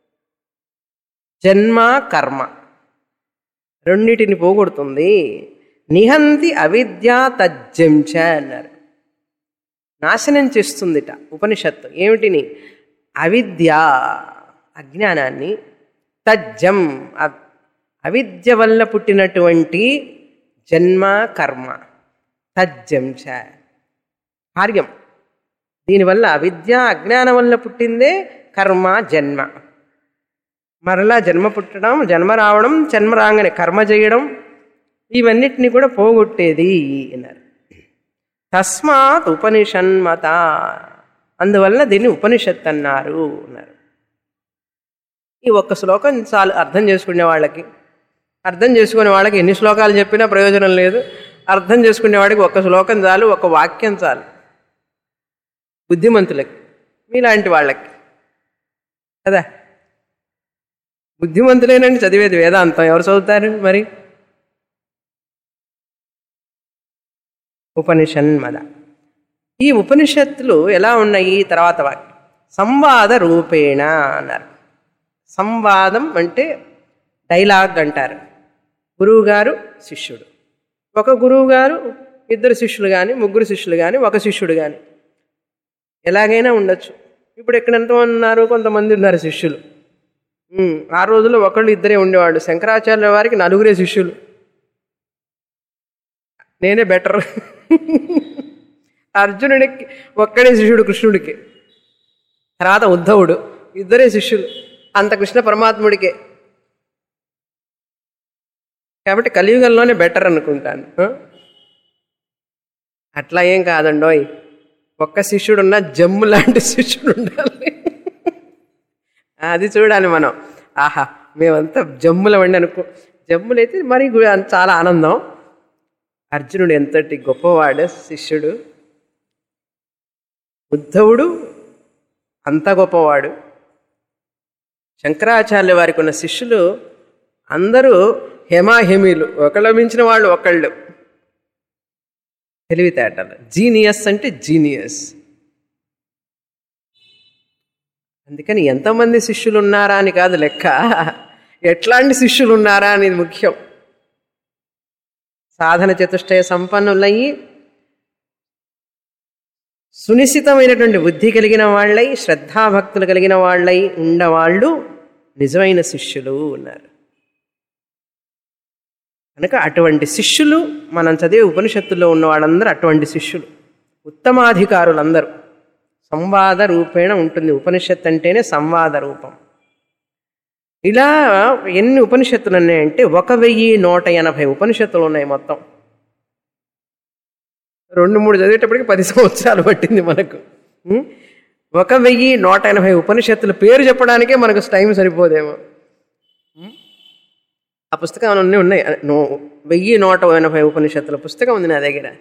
జన్మ కర్మ రెండింటిని పోగొడుతుంది నిహంతి అవిద్య తజ్జంచ అన్నారు నాశనం చేస్తుందిట ఉపనిషత్తు ఏమిటిని అవిద్య అజ్ఞానాన్ని తజ్జం అ- అవిద్య వల్ల పుట్టినటువంటి జన్మ కర్మ తజ్జంచ కార్యం దీనివల్ల అవిద్య అజ్ఞానం వల్ల పుట్టిందే కర్మ జన్మ మరలా జన్మ పుట్టడం జన్మ రావడం జన్మ రాగానే కర్మ చేయడం ఇవన్నిటిని కూడా పోగొట్టేది అన్నారు తస్మాత్ ఉపనిషన్మత అందువల్ల దీన్ని ఉపనిషత్ అన్నారు అన్నారు ఈ ఒక్క శ్లోకం చాలు అర్థం చేసుకునే వాళ్ళకి అర్థం చేసుకునే వాళ్ళకి ఎన్ని శ్లోకాలు చెప్పినా ప్రయోజనం లేదు అర్థం చేసుకునే వాడికి ఒక్క శ్లోకం చాలు ఒక వాక్యం చాలు బుద్ధిమంతులకి మీలాంటి వాళ్ళకి కదా బుద్ధిమంతులేనండి చదివేది వేదాంతం ఎవరు చదువుతారు మరి ఉపనిషన్మద ఈ ఉపనిషత్తులు ఎలా ఉన్నాయి తర్వాత వాక్యం సంవాద రూపేణ అన్నారు సంవాదం అంటే డైలాగ్ అంటారు గురువుగారు శిష్యుడు ఒక గురువు గారు ఇద్దరు శిష్యులు కానీ ముగ్గురు శిష్యులు కానీ ఒక శిష్యుడు కానీ ఎలాగైనా ఉండొచ్చు ఇప్పుడు ఎక్కడ ఎంతమంది ఉన్నారు కొంతమంది ఉన్నారు శిష్యులు ఉమ్, ఆ రోజుల్లో ఒకళ్ళు ఇద్దరే ఉండేవాళ్ళు శంకరాచార్య వారికి నలుగురే శిష్యులు నేనే బెటర్ అర్జునుడికి ఒక్కడే శిష్యుడు కృష్ణుడికి తర్వాత ఉద్ధవుడు ఇద్దరే శిష్యులు అంత కృష్ణ పరమాత్ముడికే కాబట్టి కలియుగంలోనే బెటర్ అనుకుంటాను ఆ? అట్లా ఏం కాదండోయ్ ఒక్క శిష్యుడు ఉన్నా జమ్ము లాంటి శిష్యుడు ఉండాలి అది చూడాలి మనం ఆహా మేమంతా జమ్ములమండి అనుకో జమ్ములైతే మరి గు- చాలా ఆనందం అర్జునుడు ఎంతటి గొప్పవాడు శిష్యుడు ఉద్ధవుడు అంత గొప్పవాడు శంకరాచార్య వారికి ఉన్న శిష్యులు అందరూ హెమాహెమీలు ఒకళ్ళ మించిన వాళ్ళు ఒకళ్ళు తెలివితేటలు జీనియస్ అంటే జీనియస్ అందుకని ఎంతమంది శిష్యులు ఉన్నారా అని కాదు లెక్క ఎట్లాంటి శిష్యులు ఉన్నారా అనేది ముఖ్యం సాధన చతుష్టయ సంపన్నులయ్యి సునిశ్చితమైనటువంటి బుద్ధి కలిగిన వాళ్ళై శ్రద్ధాభక్తులు కలిగిన వాళ్ళై ఉండవాళ్ళు నిజమైన శిష్యులు ఉన్నారు కనుక అటువంటి శిష్యులు మనం చదివే ఉపనిషత్తుల్లో ఉన్న వాళ్ళందరూ అటువంటి శిష్యులు ఉత్తమాధికారులందరూ సంవాద రూపేణ ఉంటుంది ఉపనిషత్తు అంటేనే సంవాద రూపం ఇలా ఎన్ని ఉపనిషత్తులు ఉన్నాయంటే ఒక వెయ్యి నూట ఎనభై ఉపనిషత్తులు ఉన్నాయి మొత్తం రెండు మూడు చదివేటప్పటికి పది సంవత్సరాలు పట్టింది మనకు ఉం? ఒక వెయ్యి నూట ఎనభై ఉపనిషత్తుల పేరు చెప్పడానికే మనకు టైం సరిపోదేమో ఉం? ఆ పుస్తకం అన్నీ ఉన్నాయి నో- వెయ్యి నూట ఎనభై ఉపనిషత్తుల పుస్తకం ఉంది నా దగ్గర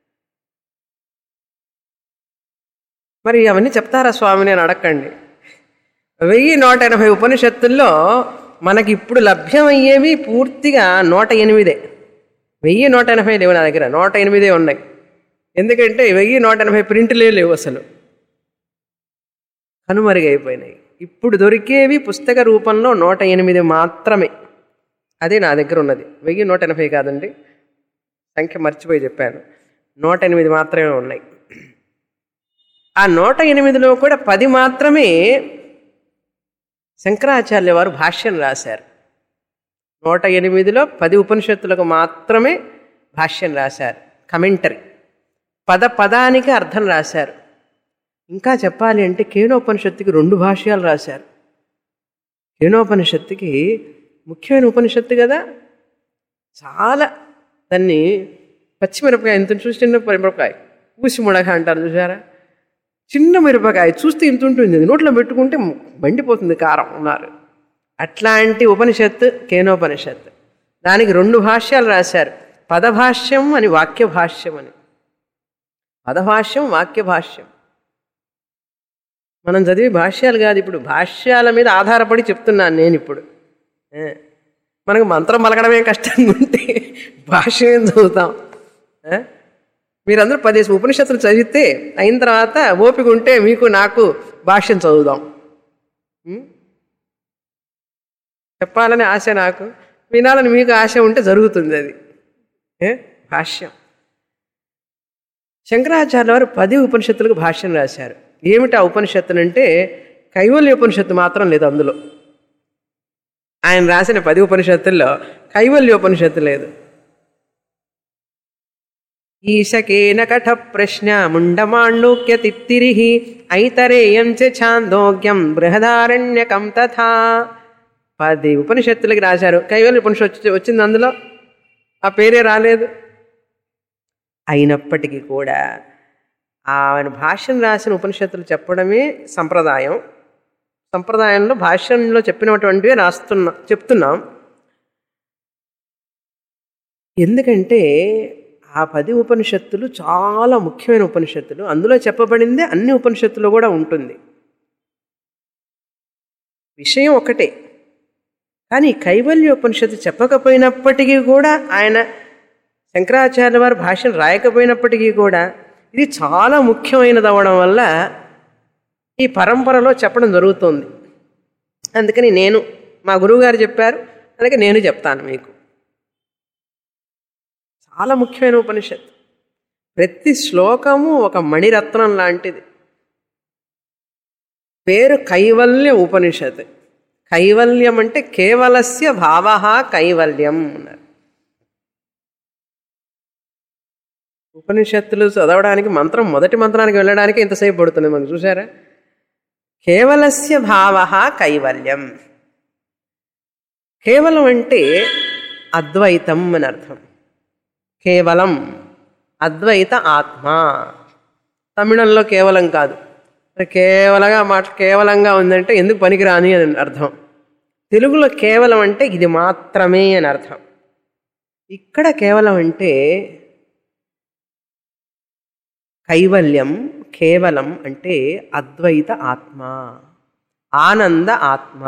మరి అవన్నీ చెప్తారా స్వామి నేను అడగండి వెయ్యి నూట ఎనభై ఉపనిషత్తుల్లో మనకి ఇప్పుడు లభ్యమయ్యేవి పూర్తిగా నూట ఎనిమిదే వెయ్యి నూట ఎనభై లేవు నా దగ్గర నూట ఎనిమిదే ఉన్నాయి ఎందుకంటే వెయ్యి నూట ఎనభై ప్రింట్లే లేవు అసలు కనుమరుగైపోయినాయి ఇప్పుడు దొరికేవి పుస్తక రూపంలో నూట ఎనిమిది మాత్రమే అదే నా దగ్గర ఉన్నది వెయ్యి నూట ఎనభై కాదండి సంఖ్య మర్చిపోయి చెప్పాను నూట ఎనిమిది మాత్రమే ఉన్నాయి ఆ నూట ఎనిమిదిలో కూడా పది మాత్రమే శంకరాచార్య వారు భాష్యం రాశారు నూట ఎనిమిదిలో పది ఉపనిషత్తులకు మాత్రమే భాష్యం రాశారు కమెంటరీ పద పదానికి అర్థం రాశారు ఇంకా చెప్పాలి అంటే కేనోపనిషత్తుకి రెండు భాష్యాలు రాశారు కేనోపనిషత్తుకి ముఖ్యమైన ఉపనిషత్తు కదా చాలా దాన్ని పచ్చిమిరపకాయ ఇంత చూసి చిన్న మిరపకాయ ఊసి ముడక అంటారు చూసారా చిన్న మిరపకాయ చూస్తే ఇంత ఉంటుంది అది నోట్లో పెట్టుకుంటే మండిపోతుంది కారం ఉన్నారు అట్లాంటి ఉపనిషత్తు కేనోపనిషత్తు దానికి రెండు భాష్యాలు రాశారు పదభాష్యం అని వాక్య భాష్యం అని పదభాష్యం వాక్య భాష్యం మనం చదివే భాష్యాలు కాదు ఇప్పుడు భాష్యాల మీద ఆధారపడి చెప్తున్నాను నేను ఇప్పుడు ఏ. మనకు మంత్రం పలకడమే కష్టంగా ఉంటే భాష్యం ఏం చదువుతాం ఆ? మీరందరూ పదేసి ఉపనిషత్తులు చదివితే అయిన తర్వాత ఓపిక ఉంటే మీకు నాకు భాష్యం చదువుదాం ఉం? చెప్పాలని ఆశ నాకు వినాలని మీకు ఆశ ఉంటే జరుగుతుంది అది ఏ? భాష్యం శంకరాచార్య వారు పది ఉపనిషత్తులకు భాష్యం రాశారు ఏమిటి ఆ ఉపనిషత్తులు అంటే కైవల్య ఉపనిషత్తు మాత్రం లేదు అందులో ఆయన రాసిన పది ఉపనిషత్తుల్లో కైవల్య ఉపనిషత్తు లేదు ఈశకేన కఠ ప్రశ్న ముండమాండూక్య తిత్తిరి ఐతరేయం చ ఛాందోగ్యం బృహదారణ్యకం తథా పది ఉపనిషత్తులకి రాశారు కైవల్య ఉపనిషత్తు వచ్చింది అందులో ఆ పేరే రాలేదు అయినప్పటికీ కూడా ఆయన భాష్యం రాసిన ఉపనిషత్తులు చెప్పడమే సంప్రదాయం సంప్రదాయంలో భాష్యంలో చెప్పినటువంటివే రాస్తున్నాం చెప్తున్నాం ఎందుకంటే ఆ పది ఉపనిషత్తులు చాలా ముఖ్యమైన ఉపనిషత్తులు అందులో చెప్పబడిందే అన్ని ఉపనిషత్తులు కూడా ఉంటుంది విషయం ఒకటే కానీ కైవల్య ఉపనిషత్తు చెప్పకపోయినప్పటికీ కూడా ఆయన శంకరాచార్య వారి భాషను రాయకపోయినప్పటికీ కూడా ఇది చాలా ముఖ్యమైనది అవ్వడం వల్ల ఈ పరంపరలో చెప్పడం జరుగుతుంది అందుకని నేను మా గురువుగారు చెప్పారు అందుకే నేను చెప్తాను మీకు చాలా ముఖ్యమైన ఉపనిషత్తు ప్రతి శ్లోకము ఒక మణిరత్నం లాంటిది పేరు కైవల్య ఉపనిషత్ కైవల్యం అంటే కేవలస్య భావ కైవల్యం అన్నారు ఉపనిషత్తులు చదవడానికి మంత్రం మొదటి మంత్రానికి వెళ్ళడానికి ఎంతసేపు పడుతుంది మనం చూసారా కేవలస్య భావ కైవల్యం కేవలం అంటే అద్వైతం అని అర్థం కేవలం అద్వైత ఆత్మ తమిళంలో కేవలం కాదు మరి కేవలంగా మాట కేవలంగా ఉందంటే ఎందుకు పనికిరాని అని అర్థం తెలుగులో కేవలం అంటే ఇది మాత్రమే అని అర్థం ఇక్కడ కేవలం అంటే కైవల్యం కేవలం అంటే అద్వైత ఆత్మ ఆనంద ఆత్మ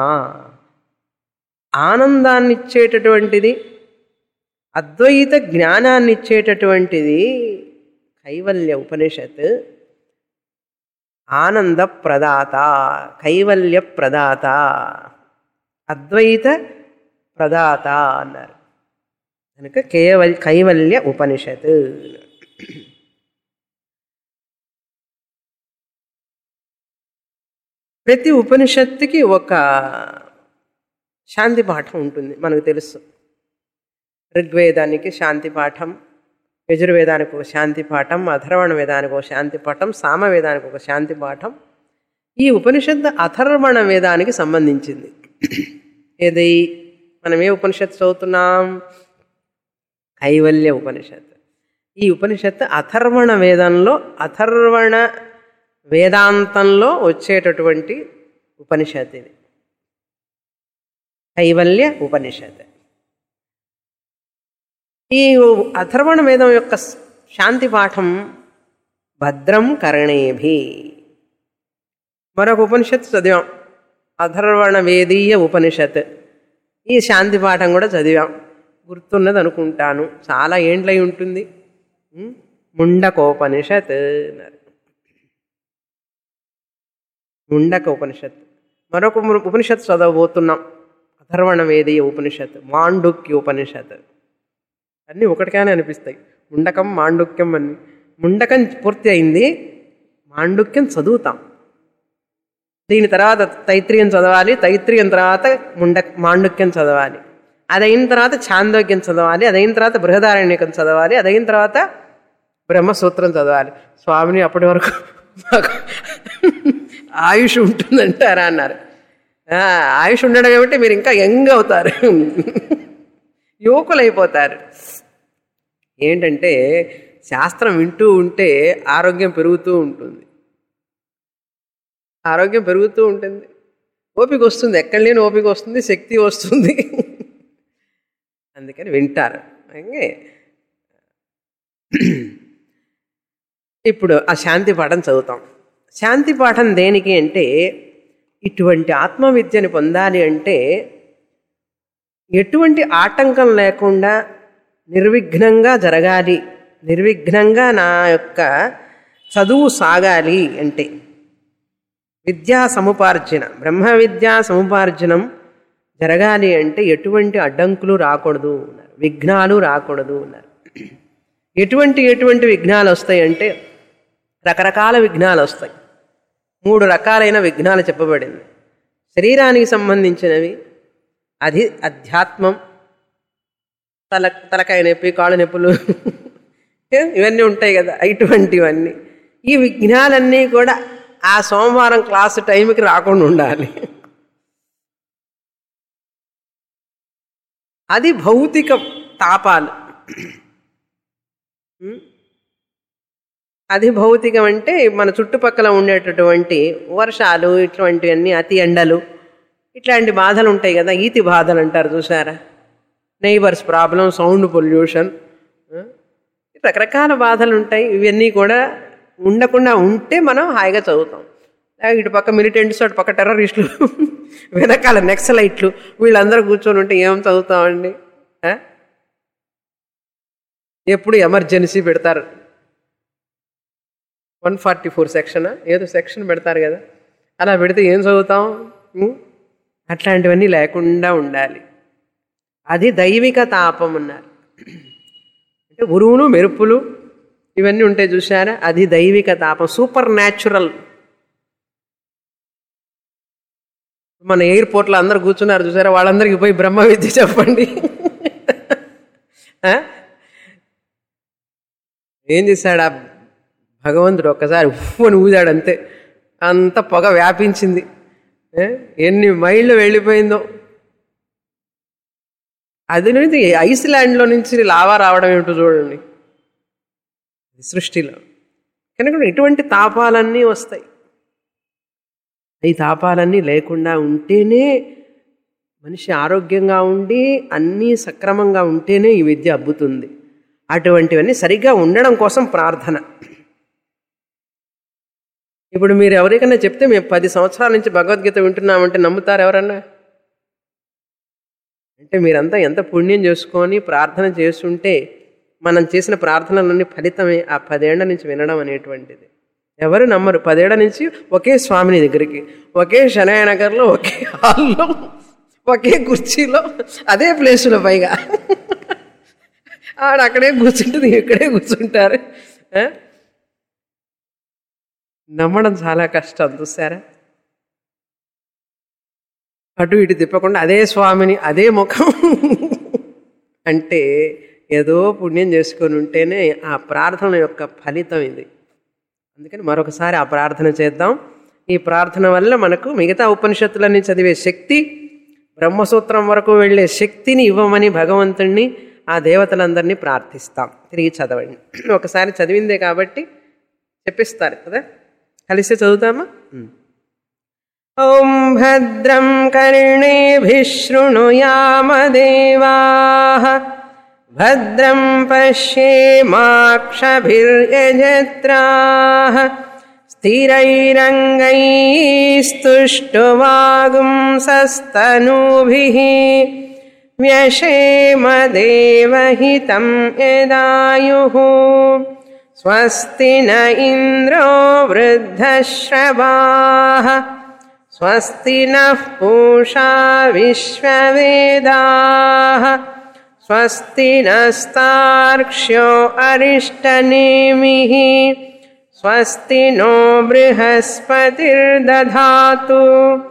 ఆనందాన్ని ఇచ్చేటటువంటిది అద్వైత జ్ఞానాన్ని ఇచ్చేటటువంటిది కైవల్య ఉపనిషత్ ఆనంద ప్రదాత కైవల్య ప్రదాత అద్వైత ప్రదాత అన్నారు కనుక కేవల్ కైవల్య ఉపనిషత్ ప్రతి ఉపనిషత్తుకి ఒక శాంతి పాఠం ఉంటుంది మనకు తెలుసు ఋగ్వేదానికి శాంతి పాఠం యజుర్వేదానికి ఒక శాంతి పాఠం అథర్వణ వేదానికి ఒక శాంతి పాఠం సామవేదానికి ఒక శాంతి పాఠం ఈ ఉపనిషత్తు అథర్వణ వేదానికి సంబంధించింది ఏది మనం ఏ ఉపనిషత్తు చదువుతున్నాం కైవల్య ఉపనిషత్తు ఈ ఉపనిషత్తు అథర్వణ వేదంలో అథర్వణ వేదాంతంలో వచ్చేటటువంటి ఉపనిషత్తు ఇది కైవల్య ఉపనిషత్ ఈ అథర్వణ వేదం యొక్క శాంతి పాఠం భద్రం కరణేభి మరొక ఉపనిషత్తు చదివాం అథర్వణ వేదీయ ఉపనిషత్ ఈ శాంతి పాఠం కూడా చదివాం గుర్తున్నది అనుకుంటాను చాలా ఏండ్లై ఉంటుంది ఉం? ముండకోపనిషత్ అన్నారు ముండక ఉపనిషత్ మరొక ఉమ- ఉపనిషత్తు చదవబోతున్నాం అథర్వణ వేదీయ ఉపనిషత్ మాండుక్య ఉపనిషత్ అన్నీ ఒకటిగానే అనిపిస్తాయి ముండకం మాండుక్యం అని ముండకం పూర్తి అయింది మాండుక్యం చదువుతాం దీని తర్వాత తైత్రీయం చదవాలి తైత్రీయం తర్వాత ముండ మాండుక్యం చదవాలి అదైన తర్వాత ఛాందోగ్యం చదవాలి అదైన తర్వాత బృహదారణ్యకం చదవాలి అదైన తర్వాత బ్రహ్మసూత్రం చదవాలి స్వామిని అప్పటి వరకు మాకు ఆయుష్ ఉంటుందంటారా అన్నారు ఆ, ఆయుష్ ఉండడం ఏమిటి మీరు ఇంకా యంగ్ అవుతారు యువకులైపోతారు ఏంటంటే శాస్త్రం వింటూ ఉంటే ఆరోగ్యం పెరుగుతూ ఉంటుంది ఆరోగ్యం పెరుగుతూ ఉంటుంది ఓపిక వస్తుంది ఎక్కడ లేని ఓపిక వస్తుంది శక్తి వస్తుంది అందుకని వింటారు అంగే ఇప్పుడు ఆ శాంతి పాఠం చదువుతాం శాంతి పాఠం దేనికి అంటే ఇటువంటి ఆత్మవిద్యని పొందాలి అంటే ఎటువంటి ఆటంకం లేకుండా నిర్విఘ్నంగా జరగాలి నిర్విఘ్నంగా నా యొక్క చదువు సాగాలి అంటే విద్యా సముపార్జన బ్రహ్మ విద్యా సముపార్జనం జరగాలి అంటే ఎటువంటి అడ్డంకులు రాకూడదు అన్నారు విఘ్నాలు రాకూడదు అన్నారు ఎటువంటి ఎటువంటి విఘ్నాలు వస్తాయంటే రకరకాల విఘ్నాలు వస్తాయి మూడు రకాలైన విఘ్నాలు చెప్పబడింది శరీరానికి సంబంధించినవి అది అధ్యాత్మం తల తలకాయ నొప్పి కాళ్ళ నొప్పులు ఇవన్నీ ఉంటాయి కదా ఇటువంటివన్నీ ఈ విఘ్నాలన్నీ కూడా ఆ సోమవారం క్లాసు టైంకి రాకుండా ఉండాలి అది భౌతిక తాపాలు ఉం? అది భౌతికం అంటే మన చుట్టుపక్కల ఉండేటటువంటి వర్షాలు ఇటువంటివన్నీ అతి ఎండలు ఇట్లాంటి బాధలు ఉంటాయి కదా ఈతి బాధలు అంటారు చూసారా నైబర్స్ ప్రాబ్లం సౌండ్ పొల్యూషన్ రకరకాల బాధలు ఉంటాయి ఇవన్నీ కూడా ఉండకుండా ఉంటే మనం హాయిగా చదువుతాం ఆ ఇటు పక్క మిలిటెంట్స్ అటు పక్క టెర్రరిస్టులు వెనకాల నెక్సలైట్లు వీళ్ళందరూ కూర్చొని ఉంటే ఏం చదువుతామండి ఆ? ఎప్పుడు ఎమర్జెన్సీ పెడతారు వన్ ఫార్టీ ఫోర్ సెక్షన్ ఏదో సెక్షన్ పెడతారు కదా అలా పెడితే ఏం చదువుతాం ఉం? అట్లాంటివన్నీ లేకుండా ఉండాలి అది దైవిక తాపం అన్నారు అంటే ఉరువులు మెరుపులు ఇవన్నీ ఉంటాయి చూసారా అది దైవిక తాపం సూపర్ న్యాచురల్ మన ఎయిర్పోర్ట్లో అందరు కూర్చున్నారు చూసారా వాళ్ళందరికీ పోయి బ్రహ్మ విద్య చెప్పండి ఆ? ఏం చేశాడు ఆ భగవంతుడు ఒక్కసారి ఉఫ్ అని ఊదాడు అంతే అంత పొగ వ్యాపించింది ఏ? ఎన్ని మైళ్ళు వెళ్ళిపోయిందో అది నుంచి ఐస్లాండ్లో నుంచి లావా రావడం ఏమిటో చూడండి సృష్టిలో కనుక ఇటువంటి తాపాలన్నీ వస్తాయి ఈ తాపాలన్నీ లేకుండా ఉంటేనే మనిషి ఆరోగ్యంగా ఉండి అన్నీ సక్రమంగా ఉంటేనే ఈ విద్య అబ్బుతుంది అటువంటివన్నీ సరిగ్గా ఉండడం కోసం ప్రార్థన ఇప్పుడు మీరు ఎవరికైనా చెప్తే మేము పది సంవత్సరాల నుంచి భగవద్గీత వింటున్నామంటే నమ్ముతారు ఎవరన్నా అంటే మీరంతా ఎంత పుణ్యం చేసుకొని ప్రార్థన చేస్తుంటే మనం చేసిన ప్రార్థనలన్నీ ఫలితమే ఆ పదేళ్ల నుంచి వినడం అనేటువంటిది ఎవరు నమ్మరు పదేళ్ల నుంచి ఒకే స్వామిని దగ్గరికి ఒకే శనయనగర్లో ఒకే హాల్లో ఒకే కుర్చీలో అదే ప్లేసులో పైగా ఆడ అక్కడే కూర్చుంటుంది ఇక్కడే కూర్చుంటారు ఆ? నమ్మడం చాలా కష్టం చూసారా అటు ఇటు తిప్పకుండా అదే స్వామిని అదే ముఖం అంటే ఏదో పుణ్యం చేసుకొని ఉంటేనే ఆ ప్రార్థన యొక్క ఫలితం ఇది అందుకని మరొకసారి ఆ ప్రార్థన చేద్దాం ఈ ప్రార్థన వల్ల మనకు మిగతా ఉపనిషత్తులన్నీ చదివే శక్తి బ్రహ్మసూత్రం వరకు వెళ్ళే శక్తిని ఇవ్వమని భగవంతుణ్ణి ఆ దేవతలందరినీ ప్రార్థిస్తాం తిరిగి చదవండి ఒకసారి చదివిందే కాబట్టి చెప్పిస్తారు కదా కలిసి చదువుతామా ఓం భద్రం కర్ణేభిः శృణుయామదేవాः భద్రం పశ్యేమాక్షభిర్యజత్రాः స్థిరైరంగैस्तुष्टुवागुंसस्तनूभिः व्यशेमदेवहितं यदायुः स्वस्ति न इन्द्रो वृद्धश्रवाः स्वस्ति नः पूषा विश्ववेदाः स्वस्ति नस्तार्क्ष्यो अरिष्टनेमिः स्वस्ति नो बृहस्पतिर्दधातु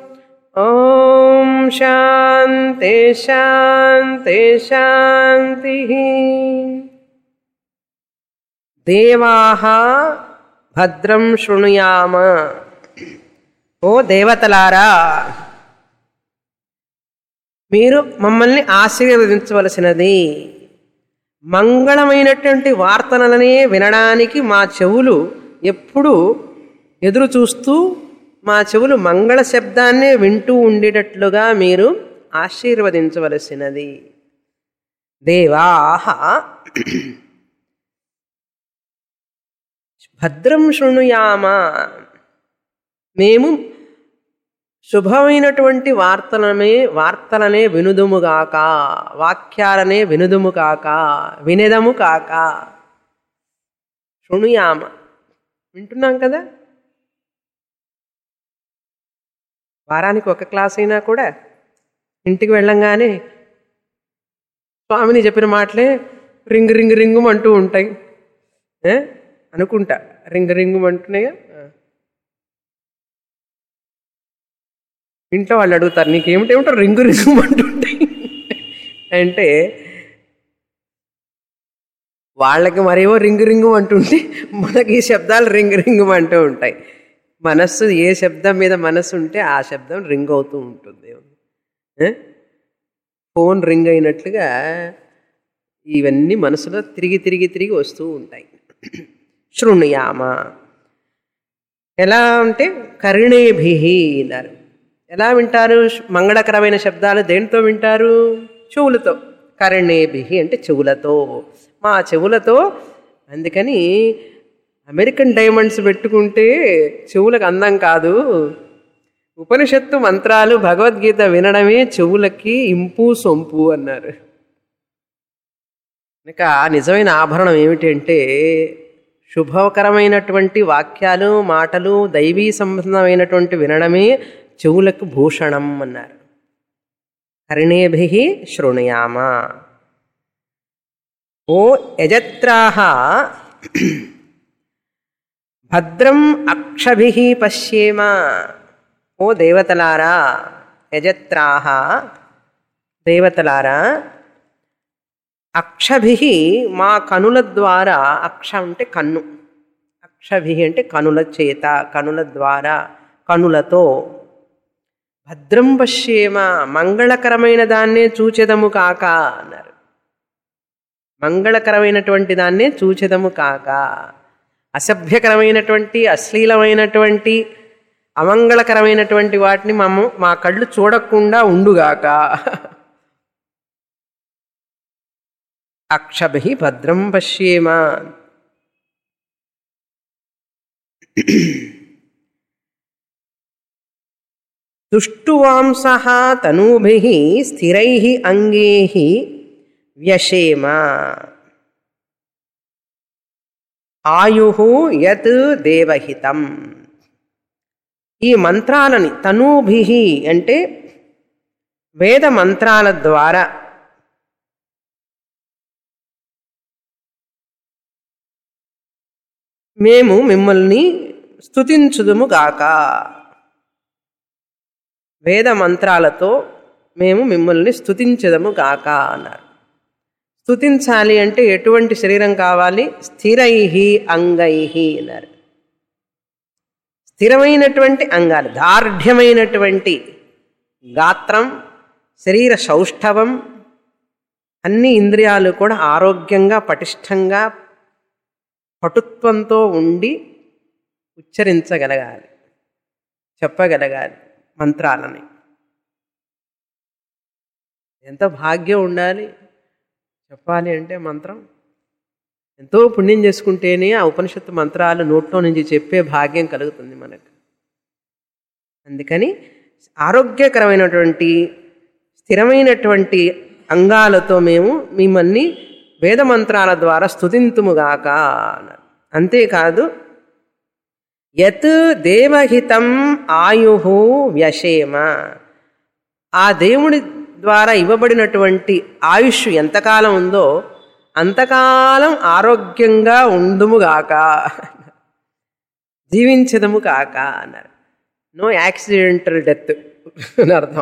ॐ शान्ति शान्ति शान्तिः దేవాహ భద్రం శృణుయామ ఓ దేవతలారా మీరు మమ్మల్ని ఆశీర్వదించవలసినది మంగళమైనటువంటి వార్తనలనే వినడానికి మా చెవులు ఎప్పుడూ ఎదురు చూస్తూ మా చెవులు మంగళ శబ్దాన్నే వింటూ ఉండేటట్లుగా మీరు ఆశీర్వదించవలసినది దేవాహ భద్రం శృణుయామ మేము శుభమైనటువంటి వార్తలనే వార్తలనే వినుదుముగాక వాక్యాలనే వినుదుము కాక వినెదము కాక శృణుయామ వింటున్నాం కదా వారానికి ఒక క్లాస్ అయినా కూడా ఇంటికి వెళ్ళంగానే స్వామిని చెప్పిన మాటలే రింగ్ రింగ్ రింగు అంటూ ఉంటాయి ఏ? అనుకుంటా రింగ్ రింగు అంటున్నాయిగా ఆ. ఇంట్లో వాళ్ళు అడుగుతారు నీకేమిటేమిటో రింగు రింగు అంటుంటాయి అంటే వాళ్ళకి మరేవో రింగు రింగు అంటుంటే మనకి ఈ శబ్దాలు రింగు రింగు అంటూ ఉంటాయి మనస్సు ఏ శబ్దం మీద మనస్సు ఉంటే ఆ శబ్దం రింగ్ అవుతూ ఉంటుంది ఏ? ఫోన్ రింగ్ అయినట్లుగా ఇవన్నీ మనసులో తిరిగి తిరిగి తిరిగి వస్తూ ఉంటాయి శృణుయామ ఎలా అంటే కరుణేభి అన్నారు ఎలా వింటారు మంగళకరమైన శబ్దాలు దేంతో వింటారు చెవులతో కరుణేభి అంటే చెవులతో మా చెవులతో అందుకని అమెరికన్ డైమండ్స్ పెట్టుకుంటే చెవులకు అందం కాదు ఉపనిషత్తు మంత్రాలు భగవద్గీత వినడమే చెవులకి ఇంపు సొంపు అన్నారు ఇక నిజమైన ఆభరణం ఏమిటంటే శుభకరమైనటువంటి వాక్యాలు మాటలు దైవీ సంబంధమైనటువంటి వినడమే చెవులకు భూషణం అన్నారు కర్ణేభి శృణుయామ ఓ యజత్రాహ భద్రం అక్షభి పశ్యేమ ఓ దేవతలారా యజత్రాహ దేవతలారా అక్షభి మా కనుల ద్వారా అక్ష అంటే కన్ను అక్షభి అంటే కనుల చేత కనుల ద్వారా కనులతో భద్రం పశ్యేమ మంగళకరమైన దాన్నే చూచెదము కాక అన్నారు మంగళకరమైనటువంటి దాన్నే చూచెదము కాక అసభ్యకరమైనటువంటి అశ్లీలమైనటువంటి అమంగళకరమైనటువంటి వాటిని మేము మా కళ్ళు చూడకుండా ఉండుగాక అక్షభి భద్రం పశ్యేమ దుష్టువాంస తనూభి స్థిరై అంగే వ్యశేమ ఆయు యత్ దేవహితం ఈ మంత్రాలని తనూభి అంటే వేద మంత్రాల ద్వారా మేము మిమ్మల్ని స్తుతించుదుము గాక వేద మంత్రాలతో మేము మిమ్మల్ని స్తుతించదము గాక అన్నారు స్తుతించాలి అంటే ఎటువంటి శరీరం కావాలి స్థిరై అంగై అన్నారు స్థిరమైనటువంటి అంగాలు దార్ఢ్యమైనటువంటి గాత్రం శరీర సౌష్ఠవం అన్ని ఇంద్రియాలు కూడా ఆరోగ్యంగా పటిష్టంగా పటుత్వంతో ఉండి ఉచ్చరించగలగాలి చెప్పగలగాలి మంత్రాలని ఎంత భాగ్యం ఉండాలి చెప్పాలి అంటే మంత్రం ఎంతో పుణ్యం చేసుకుంటేనే ఆ ఉపనిషత్తు మంత్రాలు నోట్లో నుంచి చెప్పే భాగ్యం కలుగుతుంది మనకు అందుకని ఆరోగ్యకరమైనటువంటి స్థిరమైనటువంటి అంగాలతో మేము మిమ్మల్ని వేదమంత్రాల ద్వారా స్తుతింతుముగాక అన్నారు అంతేకాదు యత్ దేవహితం ఆయు వ్యశేమ ఆ దేవుడి ద్వారా ఇవ్వబడినటువంటి ఆయుష్ ఎంతకాలం ఉందో అంతకాలం ఆరోగ్యంగా ఉండుముగాక జీవించదము కాక అన్నారు నో యాక్సిడెంటల్ డెత్ అని అర్థం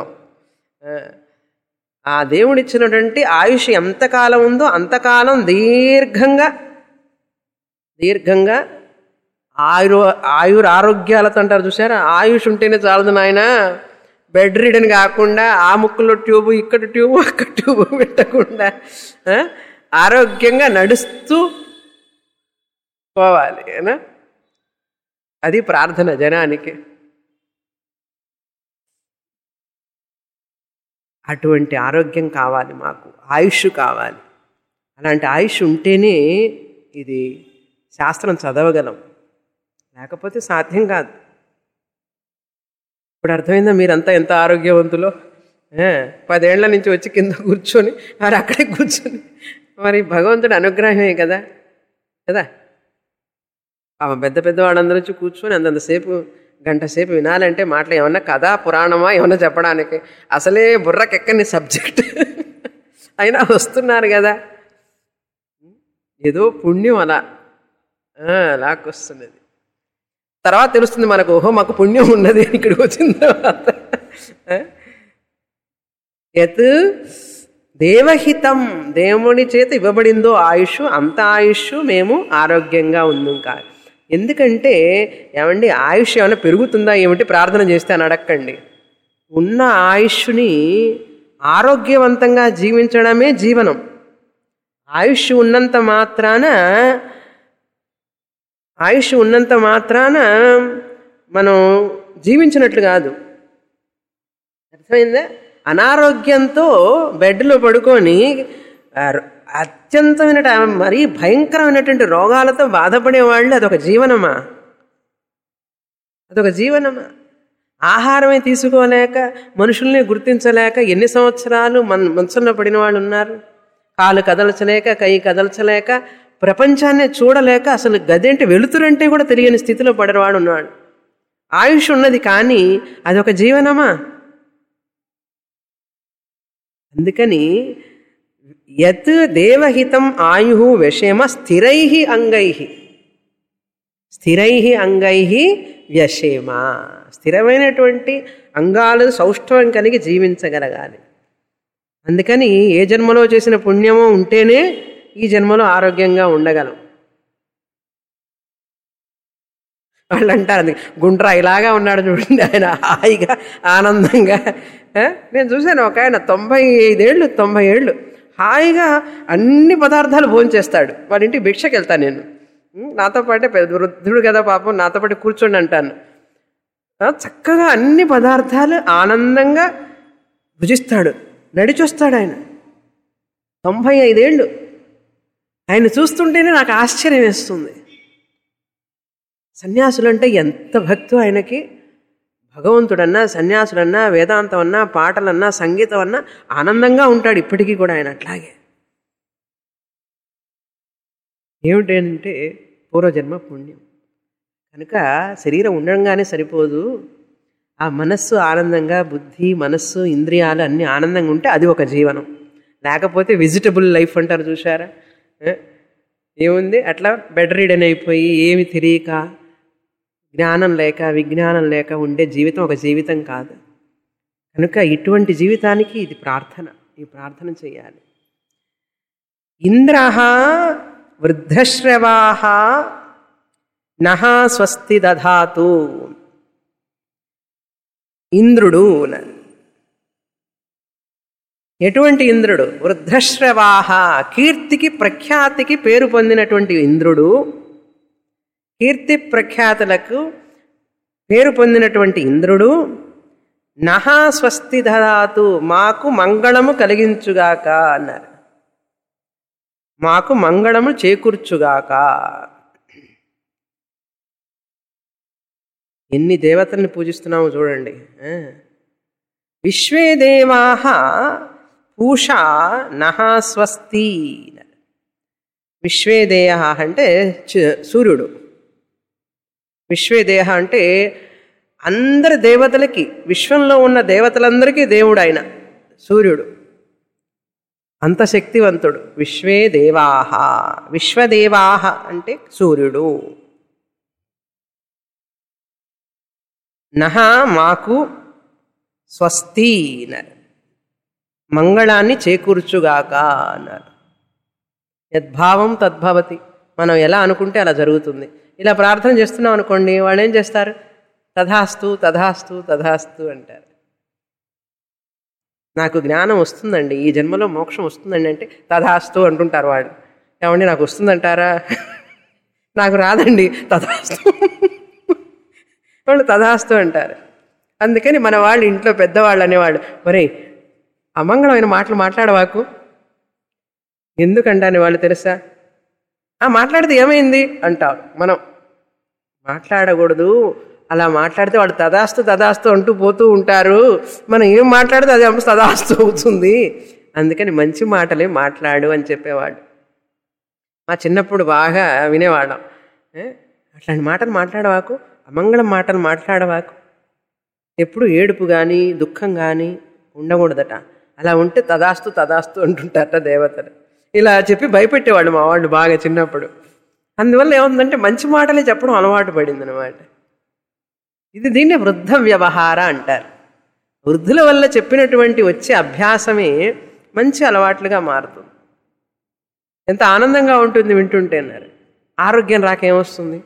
ఆ దేవుడిచ్చినటువంటి ఆయుష్ ఎంతకాలం ఉందో అంతకాలం దీర్ఘంగా దీర్ఘంగా ఆయుర్ ఆయుర్ ఆరోగ్యాలతో అంటారు చూసారా ఆయుష్ ఉంటేనే చాలదు నాయన బెడ్ రీడన్ కాకుండా ఆ ముక్కులో ట్యూబ్ ఇక్కడ ట్యూబ్ అక్కడ ట్యూబ్ పెట్టకుండా ఆ, ఆరోగ్యంగా నడుస్తూ పోవాలి ఏనా అది ప్రార్థన జనానికి అటువంటి ఆరోగ్యం కావాలి మాకు ఆయుష్ కావాలి అలాంటి ఆయుష్ ఉంటేనే ఇది శాస్త్రం చదవగలం లేకపోతే సాధ్యం కాదు ఇప్పుడు అర్థమైందా మీరంతా ఎంత ఆరోగ్యవంతులో ఆ, పదేళ్ల నుంచి వచ్చి కింద కూర్చొని మరి అక్కడే కూర్చొని మరి భగవంతుడి అనుగ్రహమే కదా కదా ఆ పెద్ద పెద్ద వాళ్ళందరూ వచ్చి కూర్చొని అంతంతసేపు గంట సేపు వినాలంటే మాటలు ఏమన్నా కథా పురాణమా ఏమన్నా చెప్పడానికి అసలే బుర్రకెక్కని సబ్జెక్ట్ అయినా వస్తున్నారు కదా ఏదో పుణ్యం అలా ఆ, లాక్కొస్తున్నది తర్వాత తెలుస్తుంది మనకు ఓహో మాకు పుణ్యం ఉన్నది అని ఇక్కడికి వచ్చిన తర్వాత ఆ? యత్ దేవహితం దేవుని చేత ఇవ్వబడిందో ఆయుష్ అంత ఆయుష్ మేము ఆరోగ్యంగా ఉందాం కాదు ఎందుకంటే ఏమండి ఆయుష్ ఏమైనా పెరుగుతుందా ఏమిటి ప్రార్థన చేస్తే అని అడక్కండి ఉన్న ఆయుష్ని ఆరోగ్యవంతంగా జీవించడమే జీవనం ఆయుష్ ఉన్నంత మాత్రాన ఆయుష్ ఉన్నంత మాత్రాన మనం జీవించినట్లు కాదు అర్థమైందా అనారోగ్యంతో బెడ్లో పడుకొని ఆ, అత్యంతమైన మరీ భయంకరమైనటువంటి రోగాలతో బాధపడే వాళ్ళు అదొక జీవనమా అదొక జీవనమా ఆహారమే తీసుకోలేక మనుషుల్ని గుర్తించలేక ఎన్ని సంవత్సరాలు మన మనసులో పడిన వాళ్ళు ఉన్నారు కాలు కదల్చలేక కై కదల్చలేక ప్రపంచాన్ని చూడలేక అసలు గదేంటి వెలుతురంటే కూడా తెలియని స్థితిలో పడినవాడు ఉన్నాడు ఆయుష్ ఉన్నది కానీ అదొక జీవనమా అందుకని యత్ దేవహితం ఆయు విషయమ స్థిరై అంగై స్థిరై అంగై వ్యషేమ స్థిరమైనటువంటి అంగాలు సౌష్ఠవం కలిగి జీవించగలగాలి అందుకని ఏ జన్మలో చేసిన పుణ్యమో ఉంటేనే ఈ జన్మలో ఆరోగ్యంగా ఉండగలం వాళ్ళు అంటారు అది గుండ్రా ఇలాగా ఉన్నాడు చూడండి ఆయన హాయిగా ఆనందంగా ఆ? నేను చూశాను ఒక ఆయన తొంభై ఐదేళ్ళు తొంభై ఏళ్ళు హాయిగా అన్ని పదార్థాలు భోంచేస్తాడు వాడి ఇంటికి భిక్షకి వెళ్తాను నేను ఉం, నాతో పాటే పెద్ద వృద్ధుడు కదా పాపం నాతో పాటు కూర్చోండి అంటాను ఆ, చక్కగా అన్ని పదార్థాలు ఆనందంగా భుజిస్తాడు నడిచొస్తాడు ఆయన తొంభై ఐదేళ్ళు ఆయన చూస్తుంటేనే నాకు ఆశ్చర్యం వేస్తుంది సన్యాసులు అంటే ఎంత భక్తు ఆయనకి భగవంతుడన్నా సన్యాసులన్నా వేదాంతం అన్నా పాటలన్నా సంగీతం అన్నా ఆనందంగా ఉంటాడు ఇప్పటికీ కూడా ఆయన అట్లాగే ఏమిటంటే పూర్వజన్మ పుణ్యం కనుక శరీరం ఉండగానే సరిపోదు ఆ మనస్సు ఆనందంగా బుద్ధి మనస్సు ఇంద్రియాలు అన్నీ ఆనందంగా ఉంటే అది ఒక జీవనం లేకపోతే విజిటబుల్ లైఫ్ అంటారు చూసారా ఏ? ఏముంది అట్లా బెడ్ రీడన్ అయిపోయి ఏమి తెలియక జ్ఞానం లేక విజ్ఞానం లేక ఉండే జీవితం ఒక జీవితం కాదు కనుక ఇటువంటి జీవితానికి ఇది ప్రార్థన ఈ ప్రార్థన చేయాలి ఇంద్ర వృద్ధశ్రవా నహ స్వస్తి దధాతు ఇంద్రుడు అన్నారు. ఎటువంటి ఇంద్రుడు వృద్ధశ్రవాహ కీర్తికి ప్రఖ్యాతికి పేరు పొందినటువంటి ఇంద్రుడు కీర్తి ప్రఖ్యాతులకు పేరు పొందినటువంటి ఇంద్రుడు నహా స్వస్తి దదాతు మాకు మంగళము కలిగించుగాక అన్నారు మాకు మంగళము చేకూర్చుగాక ఎన్ని దేవతల్ని పూజిస్తున్నామో చూడండి ఆ. విశ్వే దేవా పూషా నహ స్వస్తి విశ్వేదేయ అంటే చ- సూర్యుడు విశ్వేదేహ అంటే అందరి దేవతలకి విశ్వంలో ఉన్న దేవతలందరికీ దేవుడు ఆయన సూర్యుడు అంత శక్తివంతుడు విశ్వే దేవాహ విశ్వదేవాహ అంటే సూర్యుడు నహ మాకు స్వస్తి అన్నారు మంగళాన్ని చేకూర్చుగాక అన్నారు యద్భావం తద్భవతి మనం ఎలా అనుకుంటే అలా జరుగుతుంది ఇలా ప్రార్థన చేస్తున్నాం అనుకోండి వాళ్ళు ఏం చేస్తారు తథాస్తు తథాస్తు తథాస్తు అంటారు నాకు జ్ఞానం వస్తుందండి ఈ జన్మలో మోక్షం వస్తుందండి అంటే తథాస్తు అంటుంటారు వాళ్ళు ఏమండి నాకు వస్తుందంటారా నాకు రాదండి తథాస్తు వాళ్ళు తథాస్తు అంటారు అందుకని మన వాళ్ళు ఇంట్లో పెద్దవాళ్ళు అనేవాళ్ళు ఒరే అమంగళమైన మాటలు మాట్లాడవాకు ఎందుకంటాను వాళ్ళు తెలుసా ఆ మాట్లాడితే ఏమైంది అంటారు మనం మాట్లాడకూడదు అలా మాట్లాడితే వాడు తదాస్తు తదాస్తు అంటూ పోతూ ఉంటారు మనం ఏం మాట్లాడితే అది అప్పుడు తదాస్తు అవుతుంది అందుకని మంచి మాటలే మాట్లాడు అని చెప్పేవాడు మా చిన్నప్పుడు బాగా వినేవాళ్ళం ఏ? అట్లాంటి మాటలు మాట్లాడవాకు అమంగళం మాటలు మాట్లాడవాకు ఎప్పుడు ఏడుపు కానీ దుఃఖం కానీ ఉండకూడదట అలా ఉంటే తదాస్తు తదాస్తు అంటుంటారట దేవతలు ఇలా చెప్పి భయపెట్టేవాళ్ళు మా వాళ్ళు బాగా చిన్నప్పుడు అందువల్ల ఏముందంటే మంచి మాటలే చెప్పడం అలవాటు పడింది అనమాట ఇది దీన్ని వృద్ధ వ్యవహార అంటారు వృద్ధుల వల్ల చెప్పినటువంటి వచ్చే అభ్యాసమే మంచి అలవాట్లుగా మారుతుంది ఎంత ఆనందంగా ఉంటుంది వింటుంటే అన్నారు ఆరోగ్యం రాకేమొస్తుంది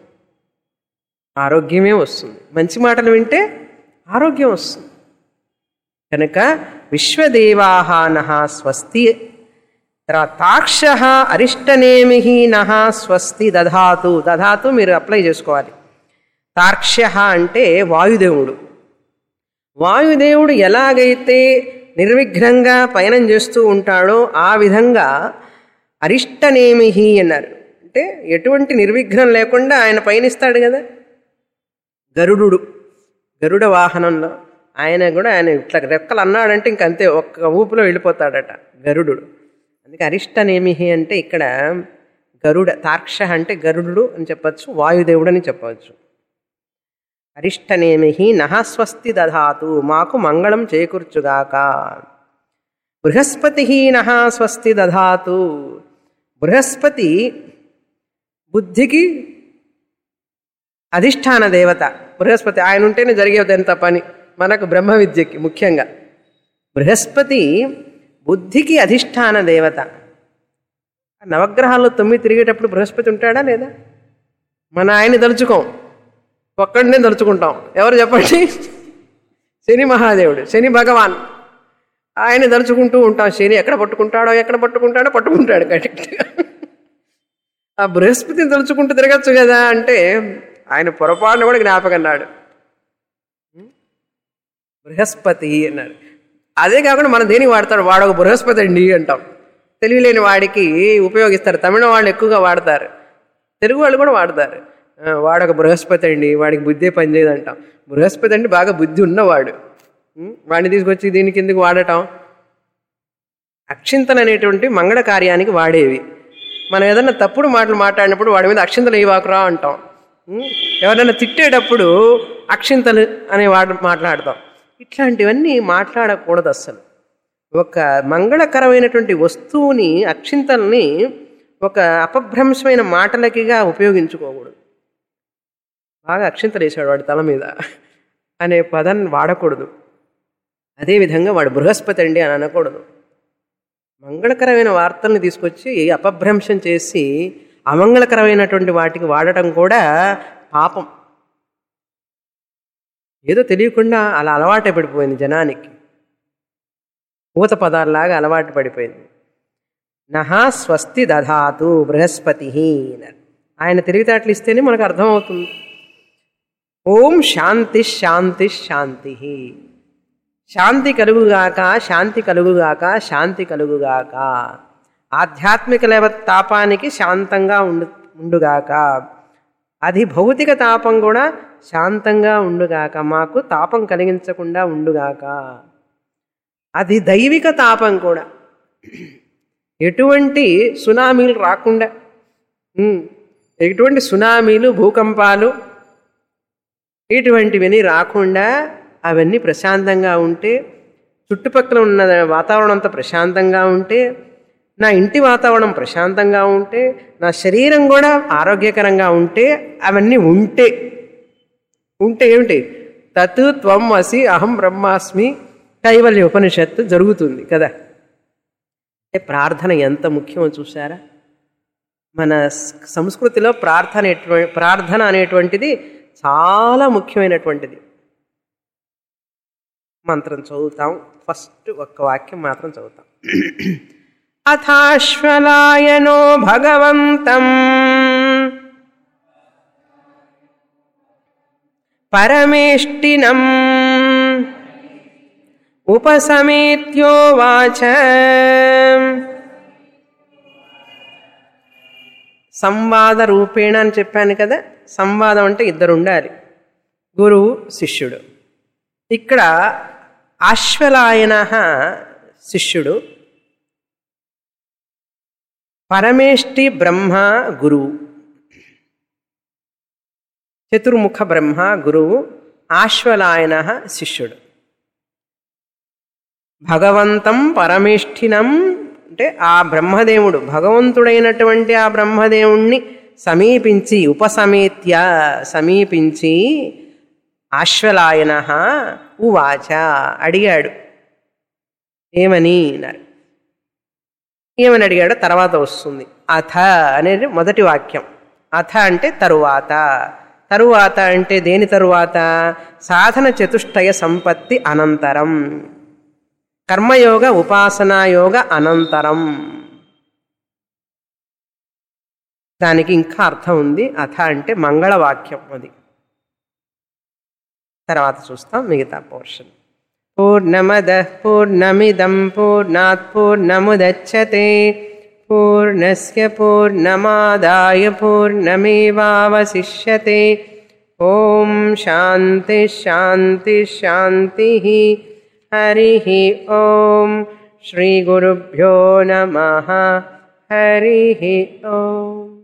ఆరోగ్యమే వస్తుంది మంచి మాటలు వింటే ఆరోగ్యం వస్తుంది కనుక విశ్వదేవాహ స్వస్తి తర్వాత తాక్ష అరిష్టనేమి నహ స్వస్తి దధాతు దధాతు మీరు అప్లై చేసుకోవాలి తార్క్ష్య అంటే వాయుదేవుడు వాయుదేవుడు ఎలాగైతే నిర్విఘ్నంగా పయనం చేస్తూ ఉంటాడో ఆ విధంగా అరిష్టనేమిహి అన్నారు అంటే ఎటువంటి నిర్విఘ్నం లేకుండా ఆయన పయనిస్తాడు కదా గరుడు గరుడ వాహనంలో ఆయన కూడా ఆయన ఇట్లా రెక్కలు అన్నాడంటే ఇంకంతే ఒక్క ఊపులో వెళ్ళిపోతాడట గరుడు అందుకే అరిష్టనేమిహి అంటే ఇక్కడ గరుడ తార్క్ష అంటే గరుడు అని చెప్పచ్చు వాయుదేవుడు అని చెప్పవచ్చు అరిష్టనేమి నహస్వస్తి దధాతు మాకు మంగళం చేకూర్చుగాక బృహస్పతి నహ స్వస్తి దధాతు బృహస్పతి బుద్ధికి అధిష్టాన దేవత బృహస్పతి ఆయన ఉంటేనే జరిగేది ఎంత పని మనకు బ్రహ్మ విద్యకి ముఖ్యంగా బృహస్పతి బుద్ధికి అధిష్టాన దేవత నవగ్రహాల్లో తొమ్మిది తిరిగేటప్పుడు బృహస్పతి ఉంటాడా లేదా మన ఆయన్ని తలుచుకోం ఒక్కడినే తలుచుకుంటాం ఎవరు చెప్పండి శని మహాదేవుడు శని భగవాన్ ఆయన తలుచుకుంటూ ఉంటాం శని ఎక్కడ పట్టుకుంటాడో ఎక్కడ పట్టుకుంటాడో పట్టుకుంటాడు కరెక్ట్గా ఆ బృహస్పతిని తలుచుకుంటూ తిరగచ్చు కదా అంటే ఆయన పొరపాటున కూడా జ్ఞాపకన్నాడు బృహస్పతి అన్నాడు అదే కాకుండా మనం దేనికి వాడతాడు వాడు ఒక బృహస్పతి అండి అంటాం తెలివిలేని వాడికి ఉపయోగిస్తారు తమిళ వాళ్ళు ఎక్కువగా వాడతారు తెలుగు వాళ్ళు కూడా వాడతారు ఆ, వాడొక బృహస్పతి అండి వాడికి బుద్ధే పనిచేయదు అంటాం బృహస్పతి అంటే బాగా బుద్ధి ఉన్నవాడు ఉం? వాడిని తీసుకొచ్చి దీనికి ఎందుకు వాడటం అక్షింతలు అనేటువంటి మంగళ కార్యానికి వాడేవి మనం ఏదైనా తప్పుడు మాటలు మాట్లాడినప్పుడు వాడి మీద అక్షింతలు ఇవ్వకురా అంటాం ఉం? ఎవరైనా తిట్టేటప్పుడు అక్షింతలు అనే వాడు మాట్లాడతాం ఇట్లాంటివన్నీ మాట్లాడకూడదు అస్సలు ఒక మంగళకరమైనటువంటి వస్తువుని అక్షింతల్ని ఒక అపభ్రంశమైన మాటలకిగా ఉపయోగించుకోకూడదు బాగా అక్షింతలు వేసాడు వాడి తల మీద అనే పదాన్ని వాడకూడదు అదేవిధంగా వాడు బృహస్పతి అండి అని అనకూడదు మంగళకరమైన వార్తల్ని తీసుకొచ్చి అపభ్రంశం చేసి అమంగళకరమైనటువంటి వాటికి వాడటం కూడా పాపం ఏదో తెలియకుండా అలా అలవాటు పడిపోయింది జనానికి ఊత పదాల్లాగా అలవాటు పడిపోయింది నహా స్వస్తి దధాతు బృహస్పతి అన్నారు. ఆయన తెలివితేటలు ఇస్తేనే మనకు అర్థమవుతుంది ఓం శాంతి శాంతి శాంతి శాంతి కలుగుగాక శాంతి కలుగుగాక శాంతి కలుగుగాక ఆధ్యాత్మిక లేవ తాపానికి శాంతంగా ఉండు ఉండుగాక అది భౌతిక తాపం కూడా శాంతంగా ఉండుగాక మాకు తాపం కలిగించకుండా ఉండుగాక అది దైవిక తాపం కూడా ఎటువంటి సునామీలు రాకుండా ఉమ్, ఎటువంటి సునామీలు భూకంపాలు ఇటువంటివన్నీ రాకుండా అవన్నీ ప్రశాంతంగా ఉంటే చుట్టుపక్కల ఉన్న వాతావరణం అంతా ప్రశాంతంగా ఉంటే నా ఇంటి వాతావరణం ప్రశాంతంగా ఉంటే నా శరీరం కూడా ఆరోగ్యకరంగా ఉంటే అవన్నీ ఉంటే ఉంటే ఏమిటి తత్ త్వం అసి అహం బ్రహ్మాస్మి కైవల్య ఉపనిషత్తు జరుగుతుంది కదా అంటే ప్రార్థన ఎంత ముఖ్యమో చూసారా మన స్- సంస్కృతిలో ప్రార్థన ఎటువంటి ప్రార్థన అనేటువంటిది చాలా ముఖ్యమైనటువంటిది మంత్రం చదువుతాం ఫస్ట్ ఒక్క వాక్యం మాత్రం చదువుతాం అథాశ్వలాయనో భగవంతం పరమేష్టినం ఉపసమేత్యోవాచ సంవాద రూపేణ అని చెప్పాను కదా సంవాదం అంటే ఇద్దరు ఉండాలి గురువు శిష్యుడు ఇక్కడ ఆశ్వలాయన శిష్యుడు పరమేష్టి బ్రహ్మ గురువు చతుర్ముఖ బ్రహ్మ గురువు ఆశ్వలాయన శిష్యుడు భగవంతం పరమేష్ఠినం అంటే ఆ బ్రహ్మదేవుడు భగవంతుడైనటువంటి ఆ బ్రహ్మదేవుణ్ణి సమీపించి ఉపసమేత్య సమీపించి ఆశ్వలాయన ఉవాచ అడిగాడు ఏమని అన్నారు ఏమని అడిగాడో తర్వాత వస్తుంది అథ అనేది మొదటి వాక్యం అథ అంటే తరువాత తరువాత అంటే దేని తరువాత సాధన చతుష్టయ సంపత్తి అనంతరం కర్మయోగ ఉపాసనాయోగ అనంతరం దానికి ఇంకా అర్థం ఉంది అథ అంటే మంగళవాక్యం అది తర్వాత చూస్తాం మిగతా పోర్షన్ పూర్ణమద పూర్ణమిదం పూర్ణాత్ పూర్ణముదచ్చతే పూర్ణస్య పూర్ణమాదాయ పూర్ణమేవావశిష్యతే ఓం శాంతి శాంతి శాంతి హరి ఓం శ్రీ గురుభ్యో నమ హరి ఓం